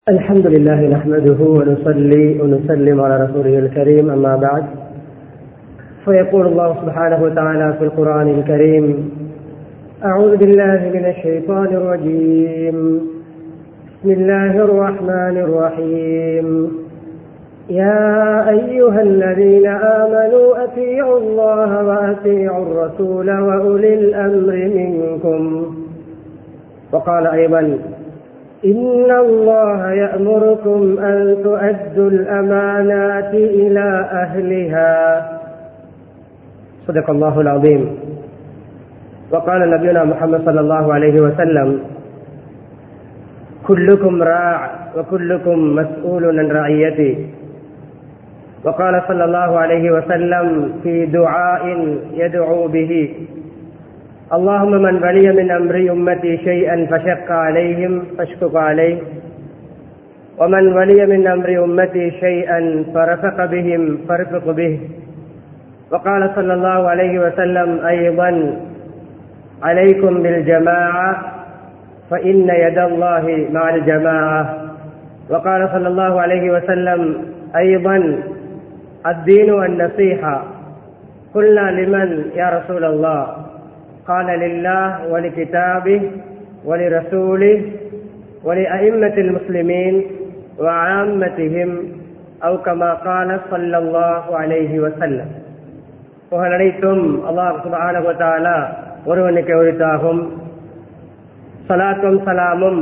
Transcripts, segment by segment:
الحمد لله نحمده ونصلي ونسلم على رسوله الكريم أما بعد فيقول الله سبحانه وتعالى في القرآن الكريم أعوذ بالله من الشيطان الرجيم بسم الله الرحمن الرحيم يا أيها الذين آمنوا أطيعوا الله وأطيعوا الرسول وأولي الأمر منكم وقال أيضا إن الله يأمركم أن تؤدوا الأمانات إلى أهلها صدق الله العظيم وقال نبينا محمد صلى الله عليه وسلم كلكم راع وكلكم مسؤول عن رعيته وقال صلى الله عليه وسلم في دعاء يدعو به اللهم من ولي من أمر أمتي شيئا فشق عليهم فاشقق عليه ومن ولي من أمر أمتي شيئا فرفق بهم فارفق به وقال صلى الله عليه وسلم أيضا عليكم بالجماعة فإن يد الله مع الجماعة وقال صلى الله عليه وسلم أيضا الدين النصيحة قلنا لمن يا رسول الله قال لله ولكتابه ولرسوله ولأئمة المسلمين وعامتهم أو كما قال صلى الله عليه وسلم புகழ் அனைத்தும் அல்லாஹ் சுபானகுவத்தாலா ஒருவனுக்கு உரித்தாகும் சலாத்தும் சலாமும்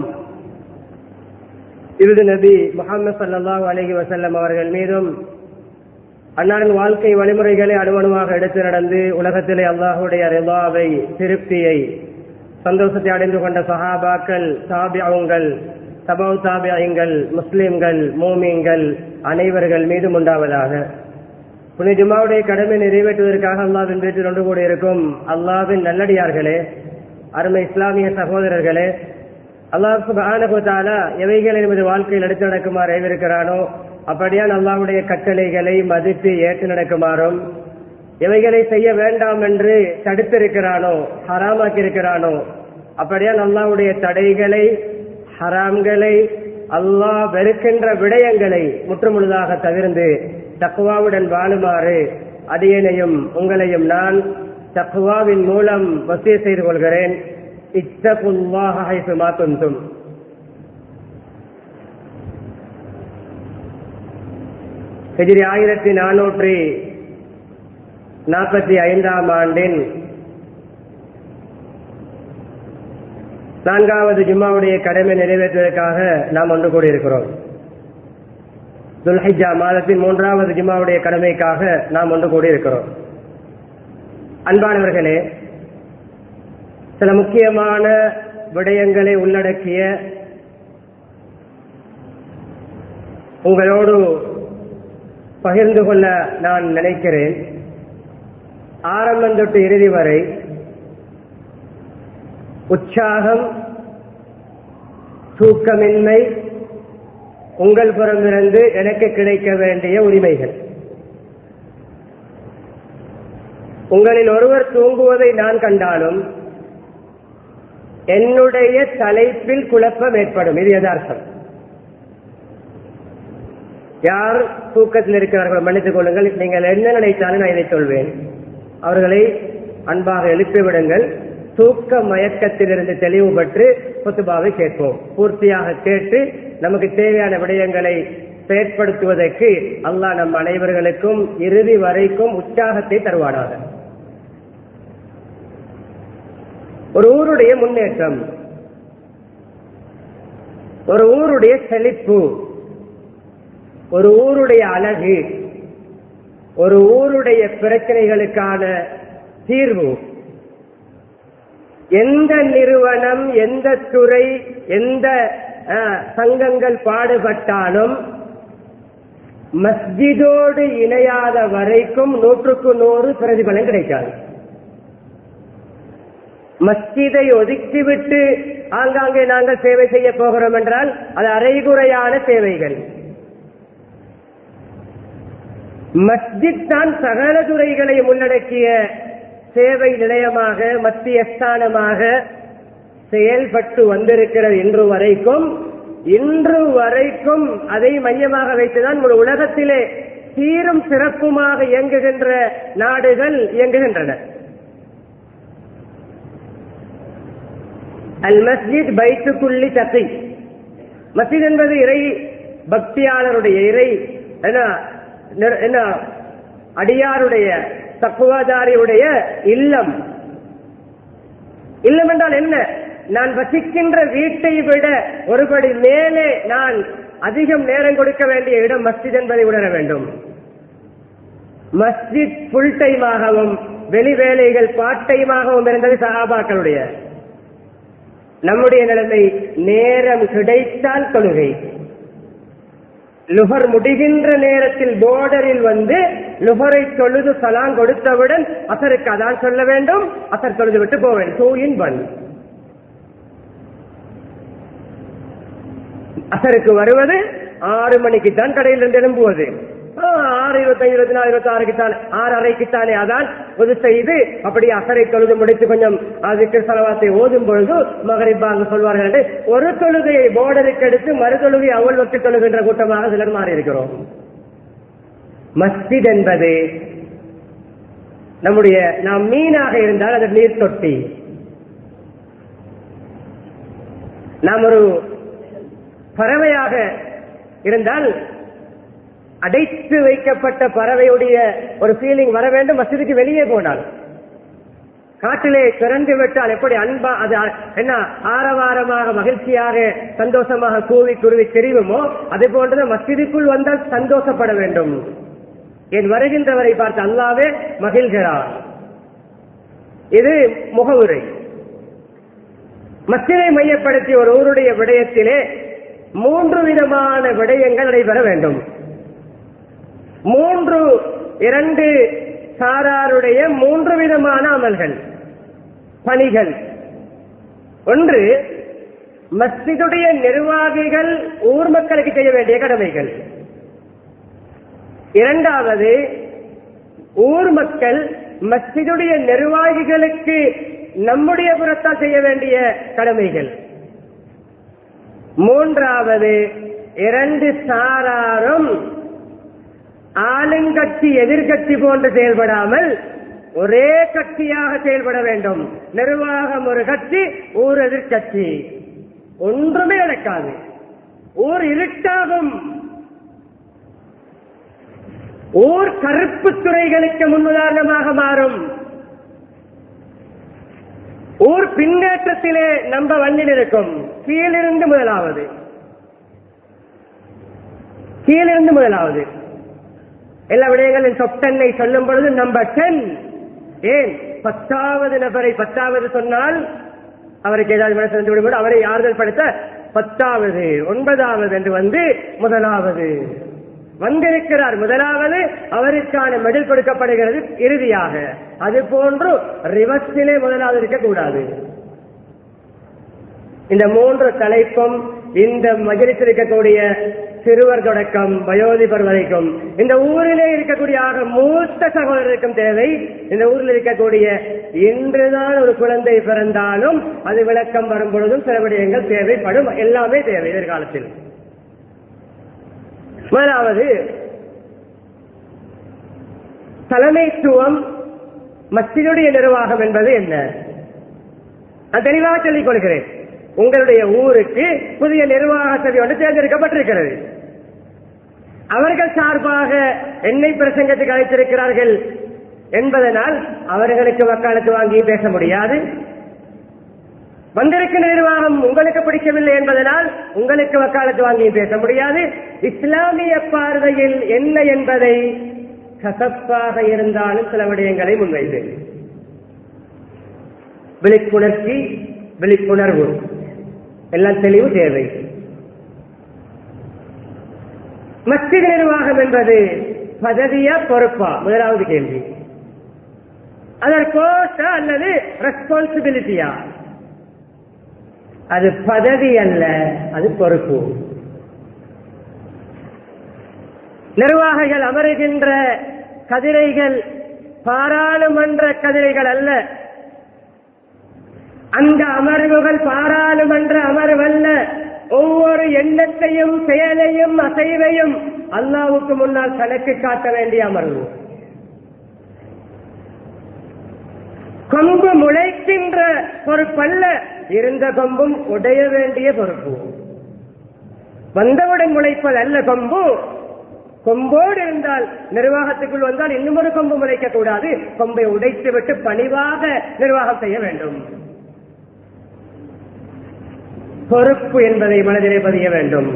இறுதி நபி முகமது சல்லாஹூ அலஹி வசல்லம் அவர்கள் மீதும் அன்னாரின் வாழ்க்கை வழிமுறைகளை அணுவணுவாக எடுத்து நடந்து உலகத்திலே அல்லாஹுடைய ரிவாவை திருப்தியை சந்தோஷத்தை அடைந்து கொண்ட சஹாபாக்கள் தாபியாவுங்கள் சபவ் தாபியாயங்கள் முஸ்லிம்கள் மோமியங்கள் அனைவர்கள் மீதும் உண்டாவதாக புனி ஜுமாவுடைய கடமை நிறைவேற்றுவதற்காக அல்லாவின் வீட்டில் ஒன்று கூட இருக்கும் அல்லாவின் நல்லடியார்களே அருமை இஸ்லாமிய சகோதரர்களே அல்லாஹ் சுபானகுத்தாலா எவைகளை நமது வாழ்க்கையில் எடுத்து நடக்குமாறு ஏவிருக்கிறானோ அப்படியான் அல்லாவுடைய கட்டளைகளை மதித்து ஏற்று நடக்குமாறும் எவைகளை செய்ய வேண்டாம் என்று தடுத்திருக்கிறானோ ஹராமாக்கி இருக்கிறானோ அப்படியான் அல்லாவுடைய தடைகளை ஹராம்களை அல்லாஹ் வெறுக்கின்ற விடயங்களை முற்றுமுழுதாக தவிர்ந்து தக்குவாவுடன் வாழுமாறு அடியனையும் உங்களையும் நான் தக்குவாவின் மூலம் வசிய செய்து கொள்கிறேன் இத்தகுல்லாஹு மாத்துந்தும் ஹிஜிரி ஆயிரத்தி நானூற்றி நாற்பத்தி ஐந்தாம் ஆண்டின் நான்காவது ஜும்மாவுடைய கடமை நிறைவேற்றுவதற்காக நாம் ஒன்று கூடியிருக்கிறோம் துல்ஹிஜா மாதத்தின் மூன்றாவது ஜும்மாவுடைய கடமைக்காக நாம் ஒன்று கூடியிருக்கிறோம் அன்பானவர்களே சில முக்கியமான விடயங்களை உள்ளடக்கிய உங்களோடு பகிர்ந்து கொள்ள நான் நினைக்கிறேன் ஆரம்பம் தொட்டு இறுதி வரை உற்சாகம் தூக்கமின்மை உங்கள் புறமிருந்து எனக்கு கிடைக்க வேண்டிய உரிமைகள் உங்களில் ஒருவர் தூங்குவதை நான் கண்டாலும் என்னுடைய தலைப்பில் குழப்பம் ஏற்படும் இது யதார்த்தம் யார் தூக்கத்தில் இருக்கிறார்கள் மன்னித்துக் கொள்ளுங்கள் நீங்கள் என்ன நினைத்தாலும் நான் இதை சொல்வேன் அவர்களை அன்பாக எழுப்பிவிடுங்கள் தூக்க மயக்கத்திலிருந்து தெளிவு பெற்று கொத்துபாவை கேட்போம் பூர்த்தியாக கேட்டு நமக்கு தேவையான விடயங்களை செயற்படுத்துவதற்கு அல்லாஹ் நம் அனைவர்களுக்கும் இறுதி வரைக்கும் உற்சாகத்தை தருவானாக ஒரு ஊருடைய முன்னேற்றம் ஒரு ஊருடைய செழிப்பு ஒரு ஊருடைய அழகு ஒரு ஊருடைய பிரச்சனைகளுக்கான தீர்வு எந்த நிறுவனம் எந்த துறை எந்த சங்கங்கள் பாடுபட்டாலும் மஸ்ஜிதோடு இணையாத வரைக்கும் நூற்றுக்கு நூறு பிரதிபலன் கிடைக்காது மஸ்ஜிதை ஒதுக்கிவிட்டு ஆங்காங்கே நாங்கள் சேவை செய்ய போகிறோம் என்றால் அது அரைகுறையான சேவைகள் மஸ்ஜித் தான் சகல துறைகளையும் உள்ளடக்கிய சேவை நிலையமாக மத்திய ஸ்தானமாக செயல்பட்டு வந்திருக்கிறது இன்று வரைக்கும் இன்று வரைக்கும் அதை மையமாக வைத்துதான் ஒரு உலகத்திலே சீரும் சிறப்புமாக இயங்குகின்ற நாடுகள் இயங்குகின்றன அல் மஸ்ஜித் பைத்துக்குள்ளி தகை மஸ்ஜித் என்பது இறை பக்தியாளருடைய இறை என்ன நிற- என்ன அடியாருடைய தக்குவாதாரியுடைய இல்லம் இல்லம் என்றால் என்ன நான் வசிக்கின்ற வீட்டை விட ஒருபடி மேலே நான் அதிகம் நேரம் கொடுக்க வேண்டிய இடம் மஸ்ஜித் என்பதை உணர வேண்டும் மஸ்ஜித் ஃபுல் டைமாகவும் வெளி வேலைகள் பார்ட் டைமாகவும் இருந்தது சஹாபாக்களுடைய நம்முடைய நிலைமை நேரம் கிடைத்தால் தொழுகை லுகர் முடிகின்ற நேரத்தில் போர்டரில் வந்து லுகரை தொழுது சலான் கொடுத்தவுடன் அசருக்கு அதான் சொல்ல வேண்டும் அசர் தொழுது விட்டு போவேன் டூ இன் ஒன் அசருக்கு வருவது ஆறு மணிக்கு தான் கடையில் இருந்து எழும்புவது ஆ, ஆறு இருபத்தஞ்சு இருபத்தி நாலு இருபத்தி ஆறுக்கு தான் ஆறு அறைக்குத்தானே அதான் பொது செய்து அப்படி அசரை தொழுது முடித்து கொஞ்சம் அதுக்கு செலவாத்தை ஓதும் பொழுது மகரிப்பாங்க சொல்வார்கள் என்று ஒரு தொழுகையை போர்டருக்கு எடுத்து மறு தொழுகை அவள் வச்சு தொழுகின்ற கூட்டமாக சிலர் மாறி இருக்கிறோம் மஸ்ஜித் என்பது நம்முடைய நாம் மீனாக இருந்தால் அது நீர் தொட்டி நாம் ஒரு பறவையாக இருந்தால் அடைத்து வைக்கப்பட்ட பறவையுடைய ஒரு ஃபீலிங் வர வேண்டும் மசிதிக்கு வெளியே போனால் காட்டிலே திறந்து விட்டால் எப்படி அன்பா அது அ- என்ன ஆரவாரமாக மகிழ்ச்சியாக சந்தோஷமாக கூவி குருவி தெரியுமோ அதே போன்றது மஸ்ஜிதுக்குள் வந்தால் சந்தோஷப்பட வேண்டும் என் வருகின்றவரை பார்த்து அல்லாவே மகிழ்கிறார் இது முகவுரை மஸ்ஜிதை மையப்படுத்தி ஒரு ஊருடைய விடயத்திலே மூன்று விதமான விடயங்கள் நடைபெற வேண்டும் மூன்று இரண்டு சாராருடைய மூன்று விதமான அமல்கள் பணிகள் ஒன்று மஸ்ஜிதுடைய நிர்வாகிகள் ஊர் மக்களுக்கு செய்ய வேண்டிய கடமைகள் இரண்டாவது ஊர் மக்கள் மஸ்ஜிதுடைய நிர்வாகிகளுக்கு நம்முடைய புறத்தால் செய்ய வேண்டிய கடமைகள் மூன்றாவது இரண்டு சாராரும் ஆளுங்கட்சி எதிர்கட்சி போன்று செயல்படாமல் ஒரே கட்சியாக செயல்பட வேண்டும் நிர்வாகம் ஒரு கட்சி ஊர் எதிர்கட்சி ஒன்றுமே நடக்காது ஊர் இருட்டாகும் ஊர் கருப்பு துறைகளுக்கு முன்னுதாரணமாக மாறும் ஊர் பின்னேற்றத்திலே நம்ப வண்ணில் இருக்கும் கீழிருந்து முதலாவது கீழிருந்து முதலாவது எல்லா விடயங்களின் சொத்தன்னை சொல்லும் பொழுது நம்பர் டென் ஏன் பத்தாவது நபரை பத்தாவது சொன்னால் அவருக்கு ஏதாவது மனசு வந்து விடும்போது அவரை ஆறுதல் படுத்த பத்தாவது ஒன்பதாவது என்று வந்து முதலாவது வந்திருக்கிறார் முதலாவது அவருக்கான மெடல் கொடுக்கப்படுகிறது இறுதியாக அது போன்று ரிவர்ஸிலே முதலாவது இருக்கக்கூடாது இந்த மூன்று தலைப்பும் இந்த மஜலித்தில் இருக்கக்கூடிய சிறுவர் தொடக்கம் வயோதிபர் வரைக்கும் இந்த ஊரிலே இருக்கக்கூடிய ஆக மூத்த சகோதரருக்கும் தேவை இந்த ஊரில் இருக்கக்கூடிய இன்றுதான் ஒரு குழந்தை பிறந்தாலும் அது விளக்கம் வரும் பொழுதும் சில விடயங்கள் தேவைப்படும் எல்லாமே தேவை எதிர்காலத்தில் முதலாவது தலைமைத்துவம் மஸ்ஜிதுடைய நிர்வாகம் என்பது என்ன நான் தெளிவாக சொல்லிக் கொள்கிறேன் உங்களுடைய ஊருக்கு புதிய நிர்வாக சபை ஒன்று தேர்ந்தெடுக்கப்பட்டிருக்கிறது அவர்கள் சார்பாக என்னை பிரசங்கத்துக்கு அழைத்திருக்கிறார்கள் என்பதனால் அவர்களுக்கு வக்காலத்து வாங்கி பேச முடியாது வந்திருக்கிற நிர்வாகம் உங்களுக்கு பிடிக்கவில்லை என்பதனால் உங்களுக்கு வக்காலத்து வாங்கி பேச முடியாது இஸ்லாமிய பார்வையில் என்ன என்பதை கசப்பாக இருந்தாலும் சில விடயங்களை முன்வைத்தேன் விழிப்புணர்ச்சி விழிப்புணர்வு எல்லாம் தெளிவு தேவை மஸ்ஜித் நிர்வாகம் என்பது பதவியா பொறுப்பா முதலாவது கேள்வி அதற்கோட்டா அல்லது ரெஸ்பான்சிபிலிட்டியா அது பதவி அல்ல அது பொறுப்பு நிர்வாகிகள் அமருகின்ற கதிரைகள் பாராளுமன்ற கதிரைகள் அல்ல அந்த அமர்வுகள் பாராளுமன்ற அமர்வல்ல ஒவ்வொரு எண்ணத்தையும் செயலையும் அசைவையும் அல்லாவுக்கு முன்னால் கணக்கு காட்ட வேண்டிய அமர்வு கொம்பு முளைக்கின்ற பொறுப்பல்ல இருந்த கொம்பும் உடைய வேண்டிய பொறுப்பு வந்தவுடன் முளைப்பது அல்ல கொம்பு கொம்போடு இருந்தால் நிர்வாகத்துக்குள் வந்தால் இன்னும் ஒரு கொம்பு முளைக்க கூடாது கொம்பை உடைத்து விட்டு பணிவாக நிர்வாகம் செய்ய வேண்டும் பொறுப்பு என்பதை மனதிலே பதிய வேண்டும்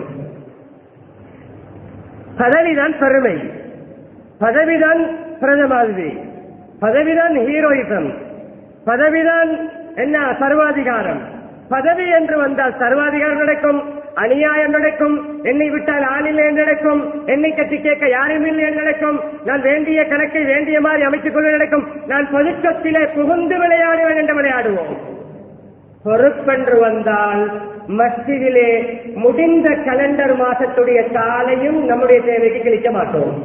பதவிதான் பெருமை பதவிதான் பிரதமாதிரி பதவிதான் ஹீரோயிசம் பதவிதான் என்ன சர்வாதிகாரம் பதவி என்று வந்தால் சர்வாதிகாரம் நடக்கும் அநியாயம் நடக்கும் என்னை விட்டால் ஆளில்லை என்று நடக்கும் என்னை கட்டி கேட்க யாரும் இல்லை என்று நடக்கும் நான் வேண்டிய கணக்கை வேண்டிய மாதிரி அமைத்துக் கொள்ள நடக்கும் நான் பொதுக்கத்திலே புகுந்து விளையாடுவேன் என்று விளையாடுவோம் பொறுப்பென்று வந்தால் மஸ்ஜிதிலே முடிந்த கலண்டர் மாசத்துடைய காலையும் நம்முடைய தேவைக்கு கிழிக்க மாட்டோம்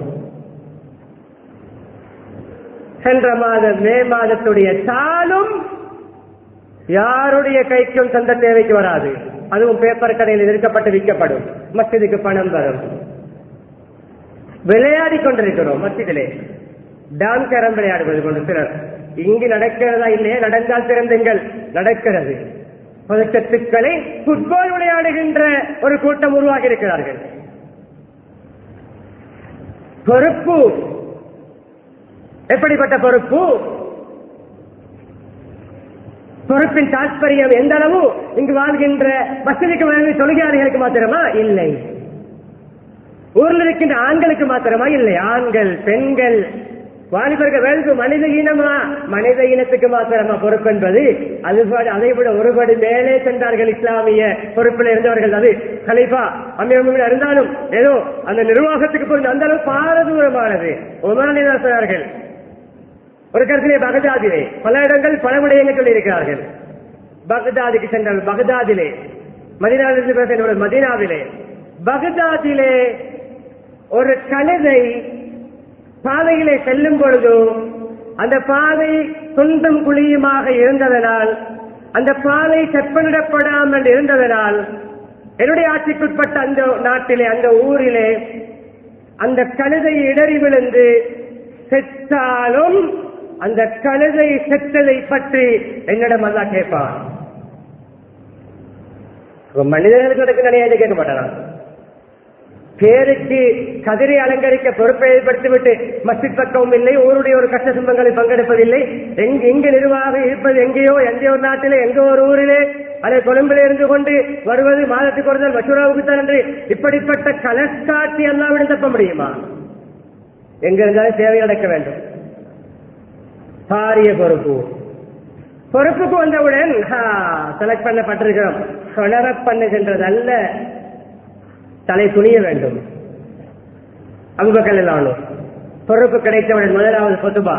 சென்ற மாத மே மாதத்துடைய சாலும் யாருடைய கைக்கும் சொந்த தேவைக்கு வராது அதுவும் பேப்பர் கடையில் எதிர்க்கப்பட்டு விற்கப்படும் மஸ்ஜிதுக்கு பணம் வரும் விளையாடி கொண்டிருக்கிறோம் மஸ்ஜிதிலே டாம் கேரம் விளையாடுவது கொண்டு சிலர் இங்கு நடக்கிறதா இல்லையா நடந்தால் திறந்துங்கள் நடக்கிறது பதக்கத்துக்களை புட்பால் விளையாடுகின்ற ஒரு கூட்டம் உருவாகி இருக்கிறார்கள் பொறுப்பு எப்படிப்பட்ட பொறுப்பு பொறுப்பின் தாற்பயம் எந்த அளவு இங்கு வாழ்கின்ற வசதிக்கு வழங்கி தொழிலாளிகளுக்கு மாத்திரமா இல்லை ஊரில் இருக்கின்ற ஆண்களுக்கு மாத்திரமா இல்லை ஆண்கள் பெண்கள் வாலிபர்கள் வேறு மனித இனமா மனித இனத்துக்கு மாத்திரமா பொறுப்பு என்பது அது அதை விட ஒருபடி மேலே சென்றார்கள் இஸ்லாமிய பொறுப்பில் இருந்தவர்கள் அது கலிபா அம்மியம்மில் இருந்தாலும் ஏதோ அந்த நிர்வாகத்துக்கு போய் அந்த அளவு பாரதூரமானது உமானிதான் சொன்னார்கள் ஒரு கருத்திலே பகதாதிலே பல இடங்கள் பல விடயங்கள் சொல்லியிருக்கிறார்கள் பகதாதுக்கு சென்றால் பகதாதிலே மதினாவிலிருந்து பேச மதினாவிலே பகதாதிலே ஒரு கழுதை பாதையிலே செல்லும் பொழுது அந்த பாதை துன்பம் குழியுமாக இருந்ததனால் அந்த பாதை செப்பனிடப்படாமல் இருந்ததனால் என்னுடைய ஆட்சிக்குட்பட்ட அந்த நாட்டிலே அந்த ஊரிலே அந்த கழுதை இடறி விழுந்து செத்தாலும் அந்த கழுதை செத்ததை பற்றி என்னிடம் அல்லா கேட்பான் மனிதர்களுக்கு நடக்க நிறைய கேட்க மாட்டான் பேருக்கு கதிரை அலங்கரிக்க பொறுப்பை ஏற்படுத்திவிட்டு மஸ்ஜித் பக்கமும் இல்லை ஊருடைய ஒரு கஷ்ட துன்பங்களில் பங்கெடுப்பதில்லை எங்க எங்கு நிர்வாகம் இருப்பது எங்கேயோ எந்த ஒரு நாட்டிலே எங்க ஒரு ஊரிலே அதை கொழும்பில் இருந்து கொண்டு வருவது மாதத்துக்கு ஒரு நாள் மசூராவுக்கு தான் என்று இப்படிப்பட்ட கலக்காட்சி எல்லாம் விட தப்ப முடியுமா எங்க இருந்தாலும் சேவை அடைக்க வேண்டும் பாரிய பொறுப்பு பொறுப்புக்கு வந்தவுடன் செலக்ட் பண்ணப்பட்டிருக்கிறோம் சொலர பண்ணுகின்றது அல்ல தலை துணிய வேண்டும் அபுபக்கல் எல்லாம் பொறுப்பு கிடைத்தவுடன் முதலாவது சொத்துபா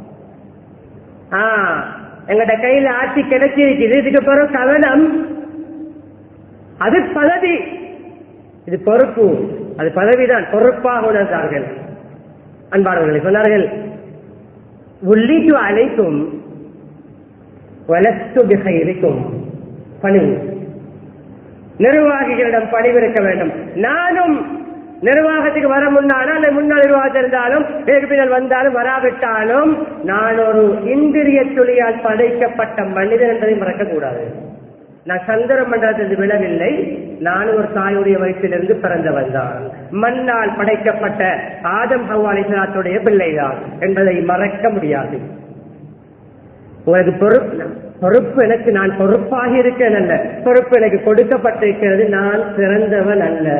ஆ எங்கட கையில ஆட்சி கிடைச்சிருக்குது இதுக்கு பிறகு கவனம் அது பதவி இது பொறுப்பு அது பதவிதான் பொறுப்பாக உணர்ந்தார்கள் அன்பானவர்களை சொன்னார்கள் உள்ளிட்டு அழைக்கும் வலத்து பிகைரிக்கும் பணிவு நிர்வாகிகளிடம் பணிவிருக்க வேண்டும் நானும் நிர்வாகத்துக்கு வர முன்னாலும் அல்லது முன்னாள் நிர்வாகத்தில் இருந்தாலும் இதற்கு பின்னால் வந்தாலும் வராவிட்டாலும் நான் ஒரு இந்திரிய துளியால் படைக்கப்பட்ட மனிதன் என்பதை மறக்கக்கூடாது நான் சந்திர மண்டலத்தில் விழவில்லை நான் ஒரு தாயுடைய வயிற்றிலிருந்து பிறந்தவன் தான் மண்ணால் படைக்கப்பட்ட ஆதம் ஹவாலிசலாத்துடைய பிள்ளைதான் என்பதை மறக்க முடியாது உங்களுக்கு பொறுப்பு பொறுப்பு எனக்கு நான் பொறுப்பாக இருக்கேன் அல்ல பொறுப்பு எனக்கு கொடுக்கப்பட்டிருக்கிறது நான் சிறந்தவன் அல்ல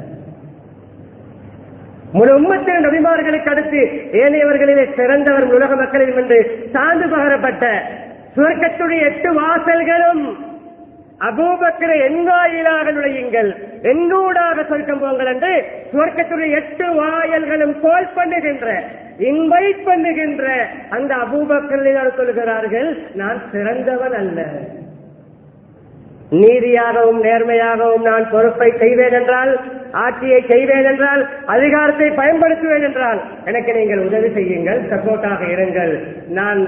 முழு உம்மத்தின் நபிமார்களுக்கு அடுத்து ஏனையவர்களிலே சிறந்தவர் உலக மக்களில் என்று சார்ந்து பகரப்பட்ட சுவர்க்கத்துடைய எட்டு வாசல்களும் அபூபக்கரை எங்காயிலாக நுழையுங்கள் எங்கூடாக சொர்க்கம் போங்கள் என்று சுவர்க்கத்துடைய எட்டு வாயல்களும் கோல் பண்ணுகின்ற இன்வைட் பண்ணுகின்ற அந்த அபூபக்கரில் சொல்கிறார்கள் நான் சிறந்தவன் அல்ல நீதியாகவும் நேர்மையாகவும் நான் பொறுப்பை செய்வேன் என்றால் ஆட்சியை செய்வேன் என்றால் அதிகாரத்தை பயன்படுத்துவேன் என்றால் எனக்கு நீங்கள் உதவி செய்யுங்கள் சப்போர்ட்டாக இருங்கள் நான்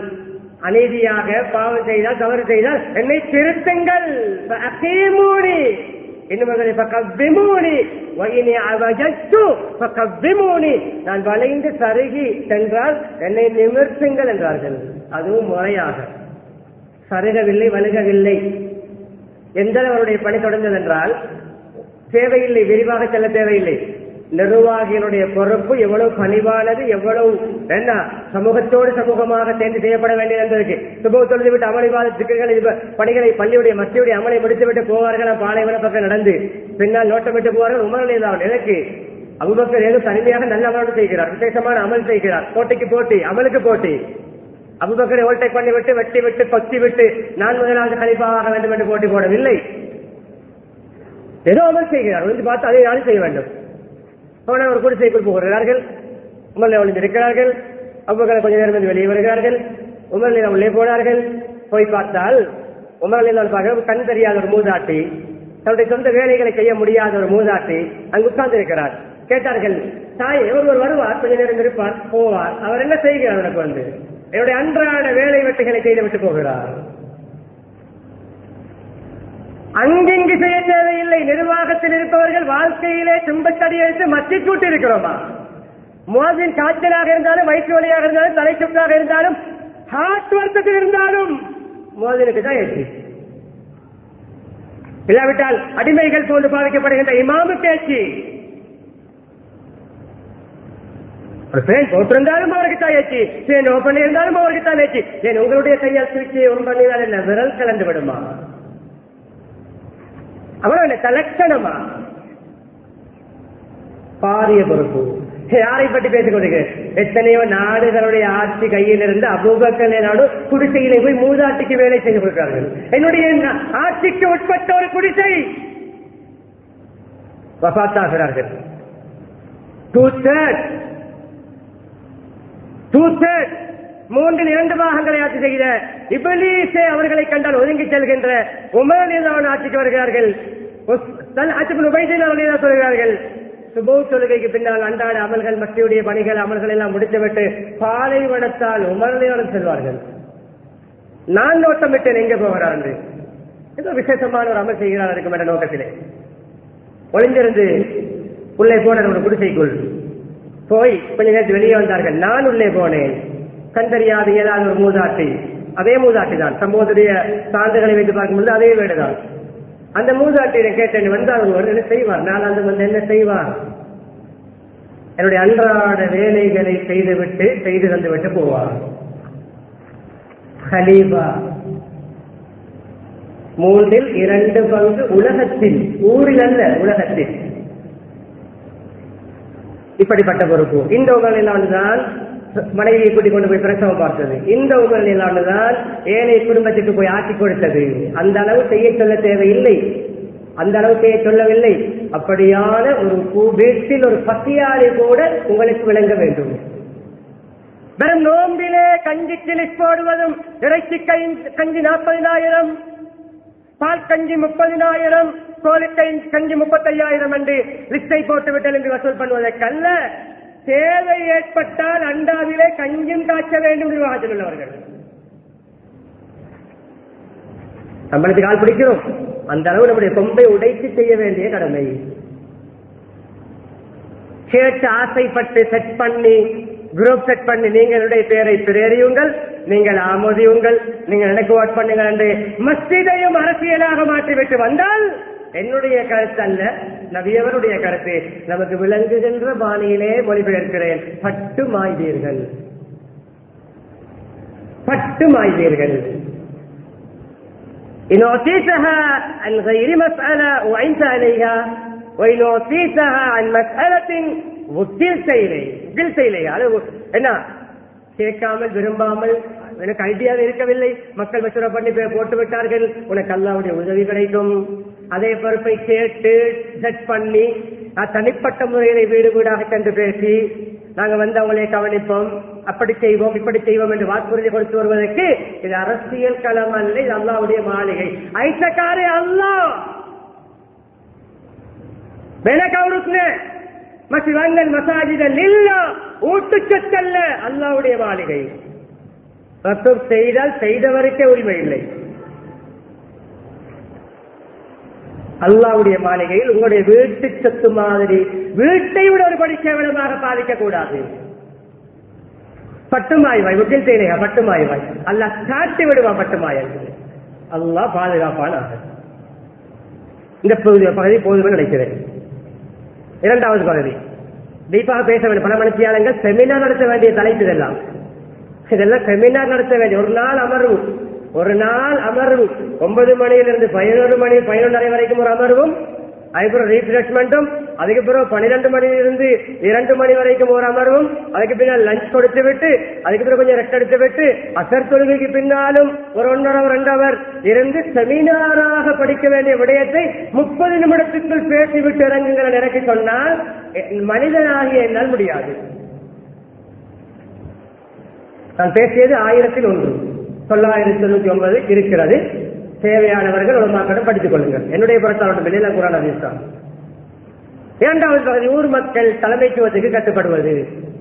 அநீதியாக பாவம் செய்தால் தவறு செய்தால் என்னை திருத்துங்கள் அசீமூடி இன்னும் பக்கவிமூனி வயினி அவஜத்து பக்கவிமூனி நான் வளைந்து சருகி சென்றால் என்னை நிமிர்த்துங்கள் என்றார்கள் அதுவும் முறையாக சருகவில்லை வலுகவில்லை எந்த அவருடைய பணி தொடர்ந்தது என்றால் தேவையில்லை விரிவாக செல்ல தேவையில்லை நிர்வாகிகளுடைய பொறுப்பு எவ்வளவு பணிவானது எவ்வளவு என்ன சமூகத்தோடு சமூகமாக சேர்ந்து செய்யப்பட வேண்டியது என்பதற்கு சுப தொழுது விட்டு அமளிவாத சிக்கல்களை இது பணிகளை பள்ளியுடைய மத்தியுடைய அமலை முடித்துவிட்டு போவார்கள் பாலைவன பக்கம் நடந்து பின்னால் நோட்டமிட்டு போவார்கள் உமரலைதான் எதற்கு அபுபக்கர் ஏதோ தனிமையாக நல்ல அமலோடு செய்கிறார் விசேஷமான அமல் செய்கிறார் போட்டிக்கு போட்டி அமலுக்கு போட்டி அபுபக்கரை ஓல்டை பண்ணி விட்டு வெட்டி விட்டு கொத்தி விட்டு நான் முதலாவது கழிப்பாக வேண்டும் என்று போட்டி போடவில்லை ஏதோ அமல் செய்கிறார் ஒழிந்து பார்த்து அதை யாரும் செய்ய வேண்டும் அவனை ஒரு குடிசைக்குள் போகிறார்கள் உமர்ல ஒளிந்திருக்கிறார்கள் அவ்வளவு கொஞ்ச நேரம் வந்து வெளியே வருகிறார்கள் உமர்ல உள்ளே போனார்கள் போய் பார்த்தால் உமர்ல பார்க்க கண் தெரியாத ஒரு மூதாட்டி தன்னுடைய சொந்த வேலைகளை செய்ய முடியாத ஒரு மூதாட்டி அங்கு உட்கார்ந்து இருக்கிறார் கேட்டார்கள் தாய் ஒருவர் வருவார் கொஞ்ச நேரம் இருப்பார் போவார் அவர் என்ன செய்கிறார் எனக்கு வந்து என்னுடைய அன்றாட வேலை வெட்டுகளை செய்து விட்டு போகிறார் அங்கிங்கு செய்ய தேவையில்லை நிர்வாகத்தில் இருப்பவர்கள் வாழ்க்கையிலே துன்பத்தடி எடுத்து மத்தி கூட்டி இருக்கிறோமா மோதின் காய்ச்சலாக இருந்தாலும் வயிற்று வலியாக இருந்தாலும் தலை சுற்றாக இருந்தாலும் ஹார்ட் வருத்தத்தில் இருந்தாலும் மோதலுக்கு தான் ஏற்றி இல்லாவிட்டால் அடிமைகள் போன்று பாதிக்கப்படுகின்ற இமாமு பேச்சு ஒரு பேன் போட்டிருந்தாலும் அவருக்கு தான் ஏச்சு பேன் ஓப்பன் இருந்தாலும் அவருக்கு தான் ஏச்சு ஏன் உங்களுடைய கையால் சுவிட்சை ஒன் பண்ணினால் என்ன விரல் கலந்து விடுமா அவ்வளவு இல்லை தலட்சணமா பாரிய பொறுப்பு யாரை பற்றி பேசிக் கொண்டிருக்கிறேன் எத்தனையோ நாடுகளுடைய ஆட்சி கையில் இருந்து அபூபக்கல் நாடு குடிசையிலே போய் மூதாட்டிக்கு வேலை செய்து கொடுக்கிறார்கள் என்னுடைய ஆட்சிக்கு உட்பட்ட ஒரு குடிசை வபாத்தாகிறார்கள் டூ தேர்ட் டூ தேர்ட் மூன்றில் இரண்டு பாகங்களை ஆட்சி செய்த இபலீசே அவர்களை கண்டால் ஒதுங்கி செல்கின்ற உமரலியதான் ஆட்சிக்கு வருகிறார்கள் சொல்கிறார்கள் சுபோ தொழுகைக்கு பின்னால் அன்றாட அமல்கள் மத்தியுடைய பணிகள் அமல்கள் எல்லாம் முடித்துவிட்டு பாலைவனத்தால் உமரலியவனம் செல்வார்கள் நான் நோட்டமிட்டேன் எங்க போகிறார் என்று ஏதோ விசேஷமான ஒரு அமல் செய்கிறார் இருக்கும் என்ற நோக்கத்திலே ஒளிந்திருந்து உள்ளே போன ஒரு குடிசைக்குள் போய் கொஞ்ச நேரத்தில் வெளியே வந்தார்கள் நான் உள்ளே போனேன் கண்டறியாத ஏதாவது ஒரு மூதாட்டி அதே மூதாட்டி தான் சம்பவத்துடைய சான்றுகளை வைத்து பார்க்கும்போது அதே வீடுதான் அந்த மூதாட்டியை கேட்டேன் வந்தால் ஒருவர் என்ன செய்வார் நான் அந்த வந்து என்ன செய்வார் என்னுடைய அன்றாட வேலைகளை செய்துவிட்டு செய்து தந்து விட்டு போவார் ஹலீபா மூன்றில் இரண்டு பங்கு உலகத்தில் ஊரில் அல்ல உலகத்தில் இப்படிப்பட்ட பொறுப்பு இந்த உங்களில் தான் மனைவியை கூட்டிக் கொண்டு போய் பிரசவம் பார்த்தது இந்த உங்களில் தான் ஏழை குடும்பத்துக்கு போய் ஆக்கி கொடுத்தது அந்த அளவு செய்ய சொல்ல தேவையில்லை அந்த அளவு செய்ய சொல்லவில்லை அப்படியான ஒரு வீட்டில் ஒரு பசியாளி கூட உங்களுக்கு விளங்க வேண்டும் வெறும் நோம்பிலே கஞ்சிக்கு லிஸ்ட் போடுவதும் இறைச்சி கஞ்சி நாற்பதினாயிரம் பால் கஞ்சி முப்பதினாயிரம் கோழி கஞ்சி முப்பத்தையாயிரம் என்று லிஸ்டை போட்டுவிட்டல் என்று வசூல் பண்ணுவதற்கல்ல தேவை ஏற்பட்டால் அண்டாவிலே கஞ்சும் காய்ச்ச வேண்டும் நிர்வாகத்தில் உள்ளவர்கள் நம்மளுக்கு கால் பிடிக்கிறோம் அந்த அளவு நம்முடைய கொம்பை உடைத்து செய்ய வேண்டிய கடமை கேட்டு ஆசைப்பட்டு செட் பண்ணி குரூப் செட் பண்ணி நீங்களுடைய பேரை பிரேரியுங்கள் நீங்கள் ஆமோதியுங்கள் நீங்கள் எனக்கு வாட் பண்ணுங்கள் என்று மஸ்ஜிதையும் அரசியலாக மாற்றிவிட்டு வந்தால் என்னுடைய கருத்து அல்ல நவியவருடைய கருத்து நமக்கு விளங்குகின்ற பாணியிலே மொழிபெயர்க்கிறேன் பட்டு மாய்வீர்கள் பட்டு மாய்வீர்கள் إن أعطيتها عن غير مسألة وعنت عليها وإن أعطيتها عن مسألة وكلت إليه وكلت إليه அது என்ன கேட்காமல் விரும்பாமல் எனக்கு ஐடியாவே இருக்கவில்லை மக்கள் மசூரா பண்ணி போட்டு விட்டார்கள் உனக்கு அல்லாவுடைய உதவி கிடைக்கும் அதே பொறுப்பை கேட்டு செட் பண்ணி தனிப்பட்ட முறையிலே வீடு வீடாக சென்று பேசி நாங்க வந்து அவங்களை கவனிப்போம் அப்படி செய்வோம் இப்படி செய்வோம் என்று வாக்குறுதி கொடுத்து வருவதற்கு இது அரசியல் களம் அல்ல இது அல்லாவுடைய மாளிகை ஐசக்காரே அல்லா ಬೆಳಕವರುತ್ನೆ ಮತ್ತು ರಂಗಲ್ மசாஜிதல்ல ஊட்டு சொத்தல்ல அல்லாவுடைய மாளிகை மற்றும் செய்தால் செய்தவருக்கே உரிமை இல்லை அல்லாவுடைய மாளிகையில் உங்களுடைய வீட்டு சொத்து மாதிரி வீட்டை விட ஒரு படி கேவலமாக பாதிக்க கூடாது பட்டுமாய்வாய் வீட்டில் தேனையா பட்டுமாய்வாய் அல்ல காட்டி விடுவான் பட்டுமாய் அல்லா பாதுகாப்பான இந்த பகுதி பகுதி போதுமே நினைக்கிறேன் இரண்டாவது பகுதி டீப்பாக பேச வேண்டும் பல மனுஷியாளங்கள் செமினார் நடத்த வேண்டிய தலைப்பு இதெல்லாம் இதெல்லாம் செமினார் நடத்த வேண்டிய ஒரு நாள் அமர்வு ஒரு நாள் அமர்வு ஒன்பது மணியிலிருந்து பதினோரு மணி பதினொன்றரை வரைக்கும் ஒரு அமர்வும் அதுக்கப்புறம் ரீஃப்ரெஷ்மெண்ட்டும் அதுக்கு பிறகு பன்னிரெண்டு மணியிலிருந்து இரண்டு மணி வரைக்கும் ஒரு அமர்வும் அதுக்கு பின்னால் லஞ்ச் கொடுத்து விட்டு அதுக்கு பிறகு கொஞ்சம் ரெஸ்ட் எடுத்து விட்டு அசர் தொழுகைக்கு பின்னாலும் ஒரு ஒன்றரை ரெண்டு அவர் இருந்து செமினாராக படிக்க வேண்டிய விடயத்தை முப்பது நிமிடத்துக்குள் பேசிவிட்டு இறங்குங்கள் எனக்கு சொன்னால் மனிதனாகிய என்னால் முடியாது நான் பேசியது ஆயிரத்தில் ஒன்று தொள்ளாயிரத்தி தொண்ணூத்தி ஒன்பது இருக்கிறது தேவையானவர்கள் உலமாக்களிடம் படித்துக் கொள்ளுங்கள் என்னுடைய புறத்தாளோட வெளியில குரான் அதிர்ஷ்டம் இரண்டாவது பகுதி ஊர் மக்கள் தலைமைத்துவத்துக்கு கட்டுப்படுவது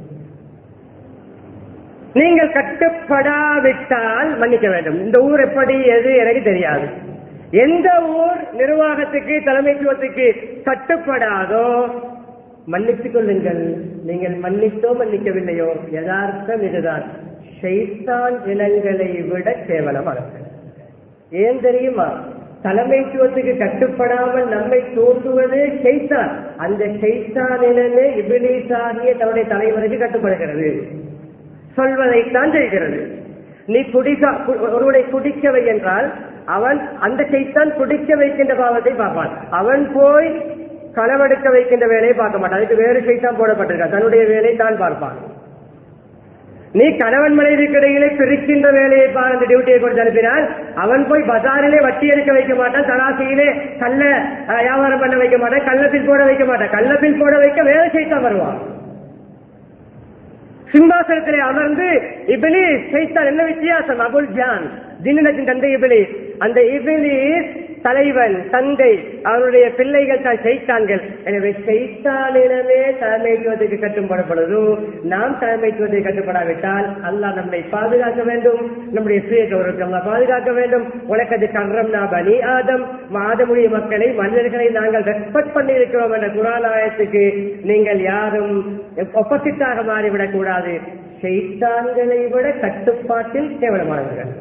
நீங்கள் கட்டுப்படாவிட்டால் மன்னிக்க வேண்டும் இந்த ஊர் எப்படி எது எனக்கு தெரியாது எந்த ஊர் நிர்வாகத்துக்கு தலைமைத்துவத்துக்கு கட்டுப்படாதோ மன்னித்துக் கொள்ளுங்கள் நீங்கள் மன்னித்தோ மன்னிக்கவில்லையோ யதார்த்தம் இதுதான் ஷைத்தான் இனங்களை விட கேவலமானது ஏன் தெரியுமா தலைமைத்துவத்துக்கு கட்டுப்படாமல் நம்மை தூண்டுவது ஷைத்தான் அந்த ஷைத்தானினமே இபிலிஸ் ஆகிய தன்னுடைய தலைவருக்கு கட்டுப்படுகிறது சொல்வதைத்தான் செய்கிறது நீ குடிக்க ஒருவனை குடிக்கவை என்றால் அவன் அந்த ஷைத்தான் குடிக்க வைக்கின்ற பாவத்தை பார்ப்பான் அவன் போய் களவெடுக்க வைக்கின்ற வேலையை பார்க்க மாட்டான் அதுக்கு வேறு ஷைத்தான் போடப்பட்டிருக்கான் தன்னுடைய வேலையை தான் பார்ப்பான் நீ கணவன் மனைவிக்கு இடையிலே பிரிக்கின்ற வேலையை பார்த்து டியூட்டியை கொடுத்து அனுப்பினால் அவன் போய் பஜாரிலே வட்டி எடுக்க வைக்க மாட்டான் தராசியிலே கல்ல அஹ், வியாபாரம் பண்ண வைக்க மாட்டான் கள்ளப்பில் போட வைக்க மாட்டான் கள்ளப்பில் போட வைக்க வேலை செய்தான் வருவான் சிம்மாசனத்திலே அமர்ந்து இபிலி செய்தான் என்ன வித்தியாசம் அபுல் ஜான் ஜின்னத்தின் தந்தை இபிலி அந்த இபிலிஸ் தலைவன் தந்தை அவருடைய பிள்ளைகள் தான் செய்தான்கள் எனவே செய்தானிடமே தலைமைத்துவத்துக்கு கட்டுப்படப்படுதோ நாம் தலைமைத்துவத்தை கட்டுப்படாவிட்டால் அல்லாஹ் நம்மை பாதுகாக்க வேண்டும் நம்முடைய சுய கௌரவத்தை அல்லாஹ் பாதுகாக்க வேண்டும் உலகது கன்றம் நான் பனி ஆதம் ஆதமுடைய மக்களை மனிதர்களை நாங்கள் ரெஸ்பெக்ட் பண்ணி இருக்கிறோம் என்ற குராலாயத்துக்கு நீங்கள் யாரும் ஒப்பசிட்டாக மாறிவிடக் கூடாது செய்தான்களை விட கட்டுப்பாட்டில் கேவலமானவர்கள்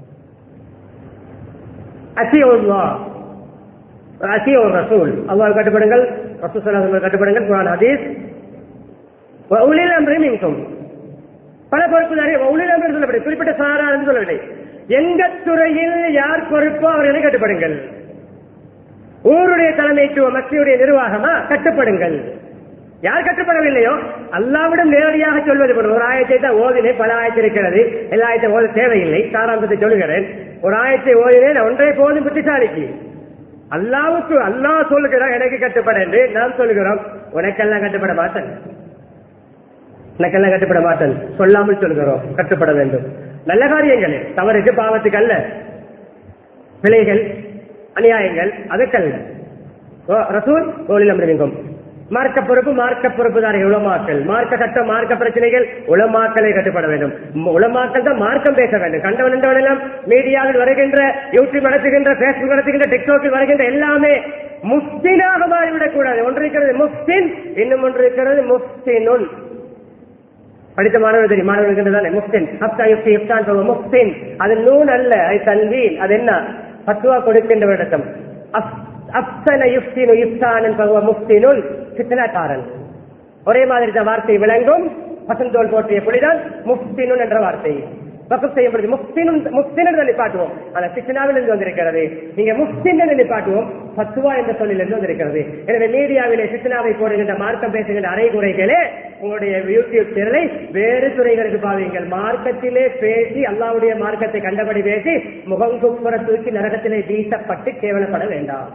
அசியோல்லா அசியோ ரசூல் அல்லாஹ் கட்டுப்படுங்கள் ரசூல் ஸல்லல்லாஹு கட்டுப்படுங்கள் குர்ஆன் ஹதீஸ் உலில் அம்ரி மின்கும் பல பொறுப்புதாரி உலில் அம்ரி சொல்லப்படும் குறிப்பிட்ட சாரா என்று சொல்லவில்லை எந்த துறையில் யார் பொறுப்போ அவர்களை கட்டுப்படுங்கள் ஊருடைய தலைமைத்துவம் மத்தியுடைய நிர்வாகமா கட்டுப்படுங்கள் யார் கட்டுப்படவில்லையோ அல்லாவிடம் நேரடியாக சொல்வது போல ஒரு ஆயத்தை தான் ஓதினேன் பல ஆயத்து இருக்கிறது எல்லா ஆயத்தை ஓத தேவையில்லை சாராந்தத்தை சொல்லுகிறேன் ஒரு ஆயத்தை ஓதினேன் ஒன்றை போதும் புத்திசாலிக்கு அல்லாவுக்கு அல்லாஹ் சொல்லுகிறான் எனக்கு கட்டுப்பட என்று நாம் சொல்லுகிறோம் உனக்கெல்லாம் கட்டுப்பட மாட்டேன் உனக்கெல்லாம் கட்டுப்பட மாட்டேன் சொல்லாமல் சொல்கிறோம் கட்டுப்பட வேண்டும் நல்ல காரியங்கள் தவறுக்கு பாவத்துக்கு அல்ல பிழைகள் அநியாயங்கள் அதுக்கல்ல ஓ, ரசூல் கோலில் அமிர்தங்கும் மார்க்க பொறுப்பு மார்க்க பொறுப்புதாரிகள் உளமாக்கல் மார்க்க சட்டம் மார்க்க பிரச்சனைகள் உளமாக்கலை கட்டுப்பட வேண்டும் ம- உளமாக்கல் தான் மார்க்கம் பேச வேண்டும் கண்டவன் என்றவன் எல்லாம் மீடியாவில் வருகின்ற யூடியூப் நடத்துகின்ற பேஸ்புக் நடத்துகின்ற டிக்டாக்கில் வருகின்ற எல்லாமே முஸ்தினாக மாறிவிடக் கூடாது ஒன்று இருக்கிறது முஸ்தின் இன்னும் ஒன்று இருக்கிறது முஸ்தினுன் படித்த மாணவர் தெரியும் மாணவர் இருக்கின்றதானே முஃப்தின் ஹப்தா யுஃப்தி இஃப்தான் சொல்லுவோம் முஃப்தின் அது நூன் அல்ல அது தன்வீன் அது என்ன பத்துவா கொடுக்கின்ற விடத்தம் அப்சன யுஃப்தினு இஃப்தானன் சொல்லுவ முஃப்தினுல் சித்தனாக்காரன் ஒரே மாதிரி தான் வார்த்தை விளங்கும் பசந்தோல் போற்றிய புலிதான் முஃப்தினுன் என்ற வார்த்தை வகுப்பு செய்யப்படுது முஃப்தினும் முஃப்தின் நிப்பாட்டுவோம் அந்த சித்தனாவில் இருந்து வந்திருக்கிறது நீங்க முஃப்தின் நிப்பாட்டுவோம் பத்துவா என்ற சொல்லிலிருந்து வந்திருக்கிறது எனவே மீடியாவிலே சித்தனாவை போடுகின்ற மார்க்கம் பேசுகின்ற அரைகுறைகளே உங்களுடைய யூடியூப் சேனலை வேறு துறைகளுக்கு பாவீங்கள் மார்க்கத்திலே பேசி அல்லாவுடைய மார்க்கத்தை கண்டபடி பேசி முகம் குப்புற தூக்கி நரகத்திலே வீசப்பட்டு கேவலப்பட வேண்டாம்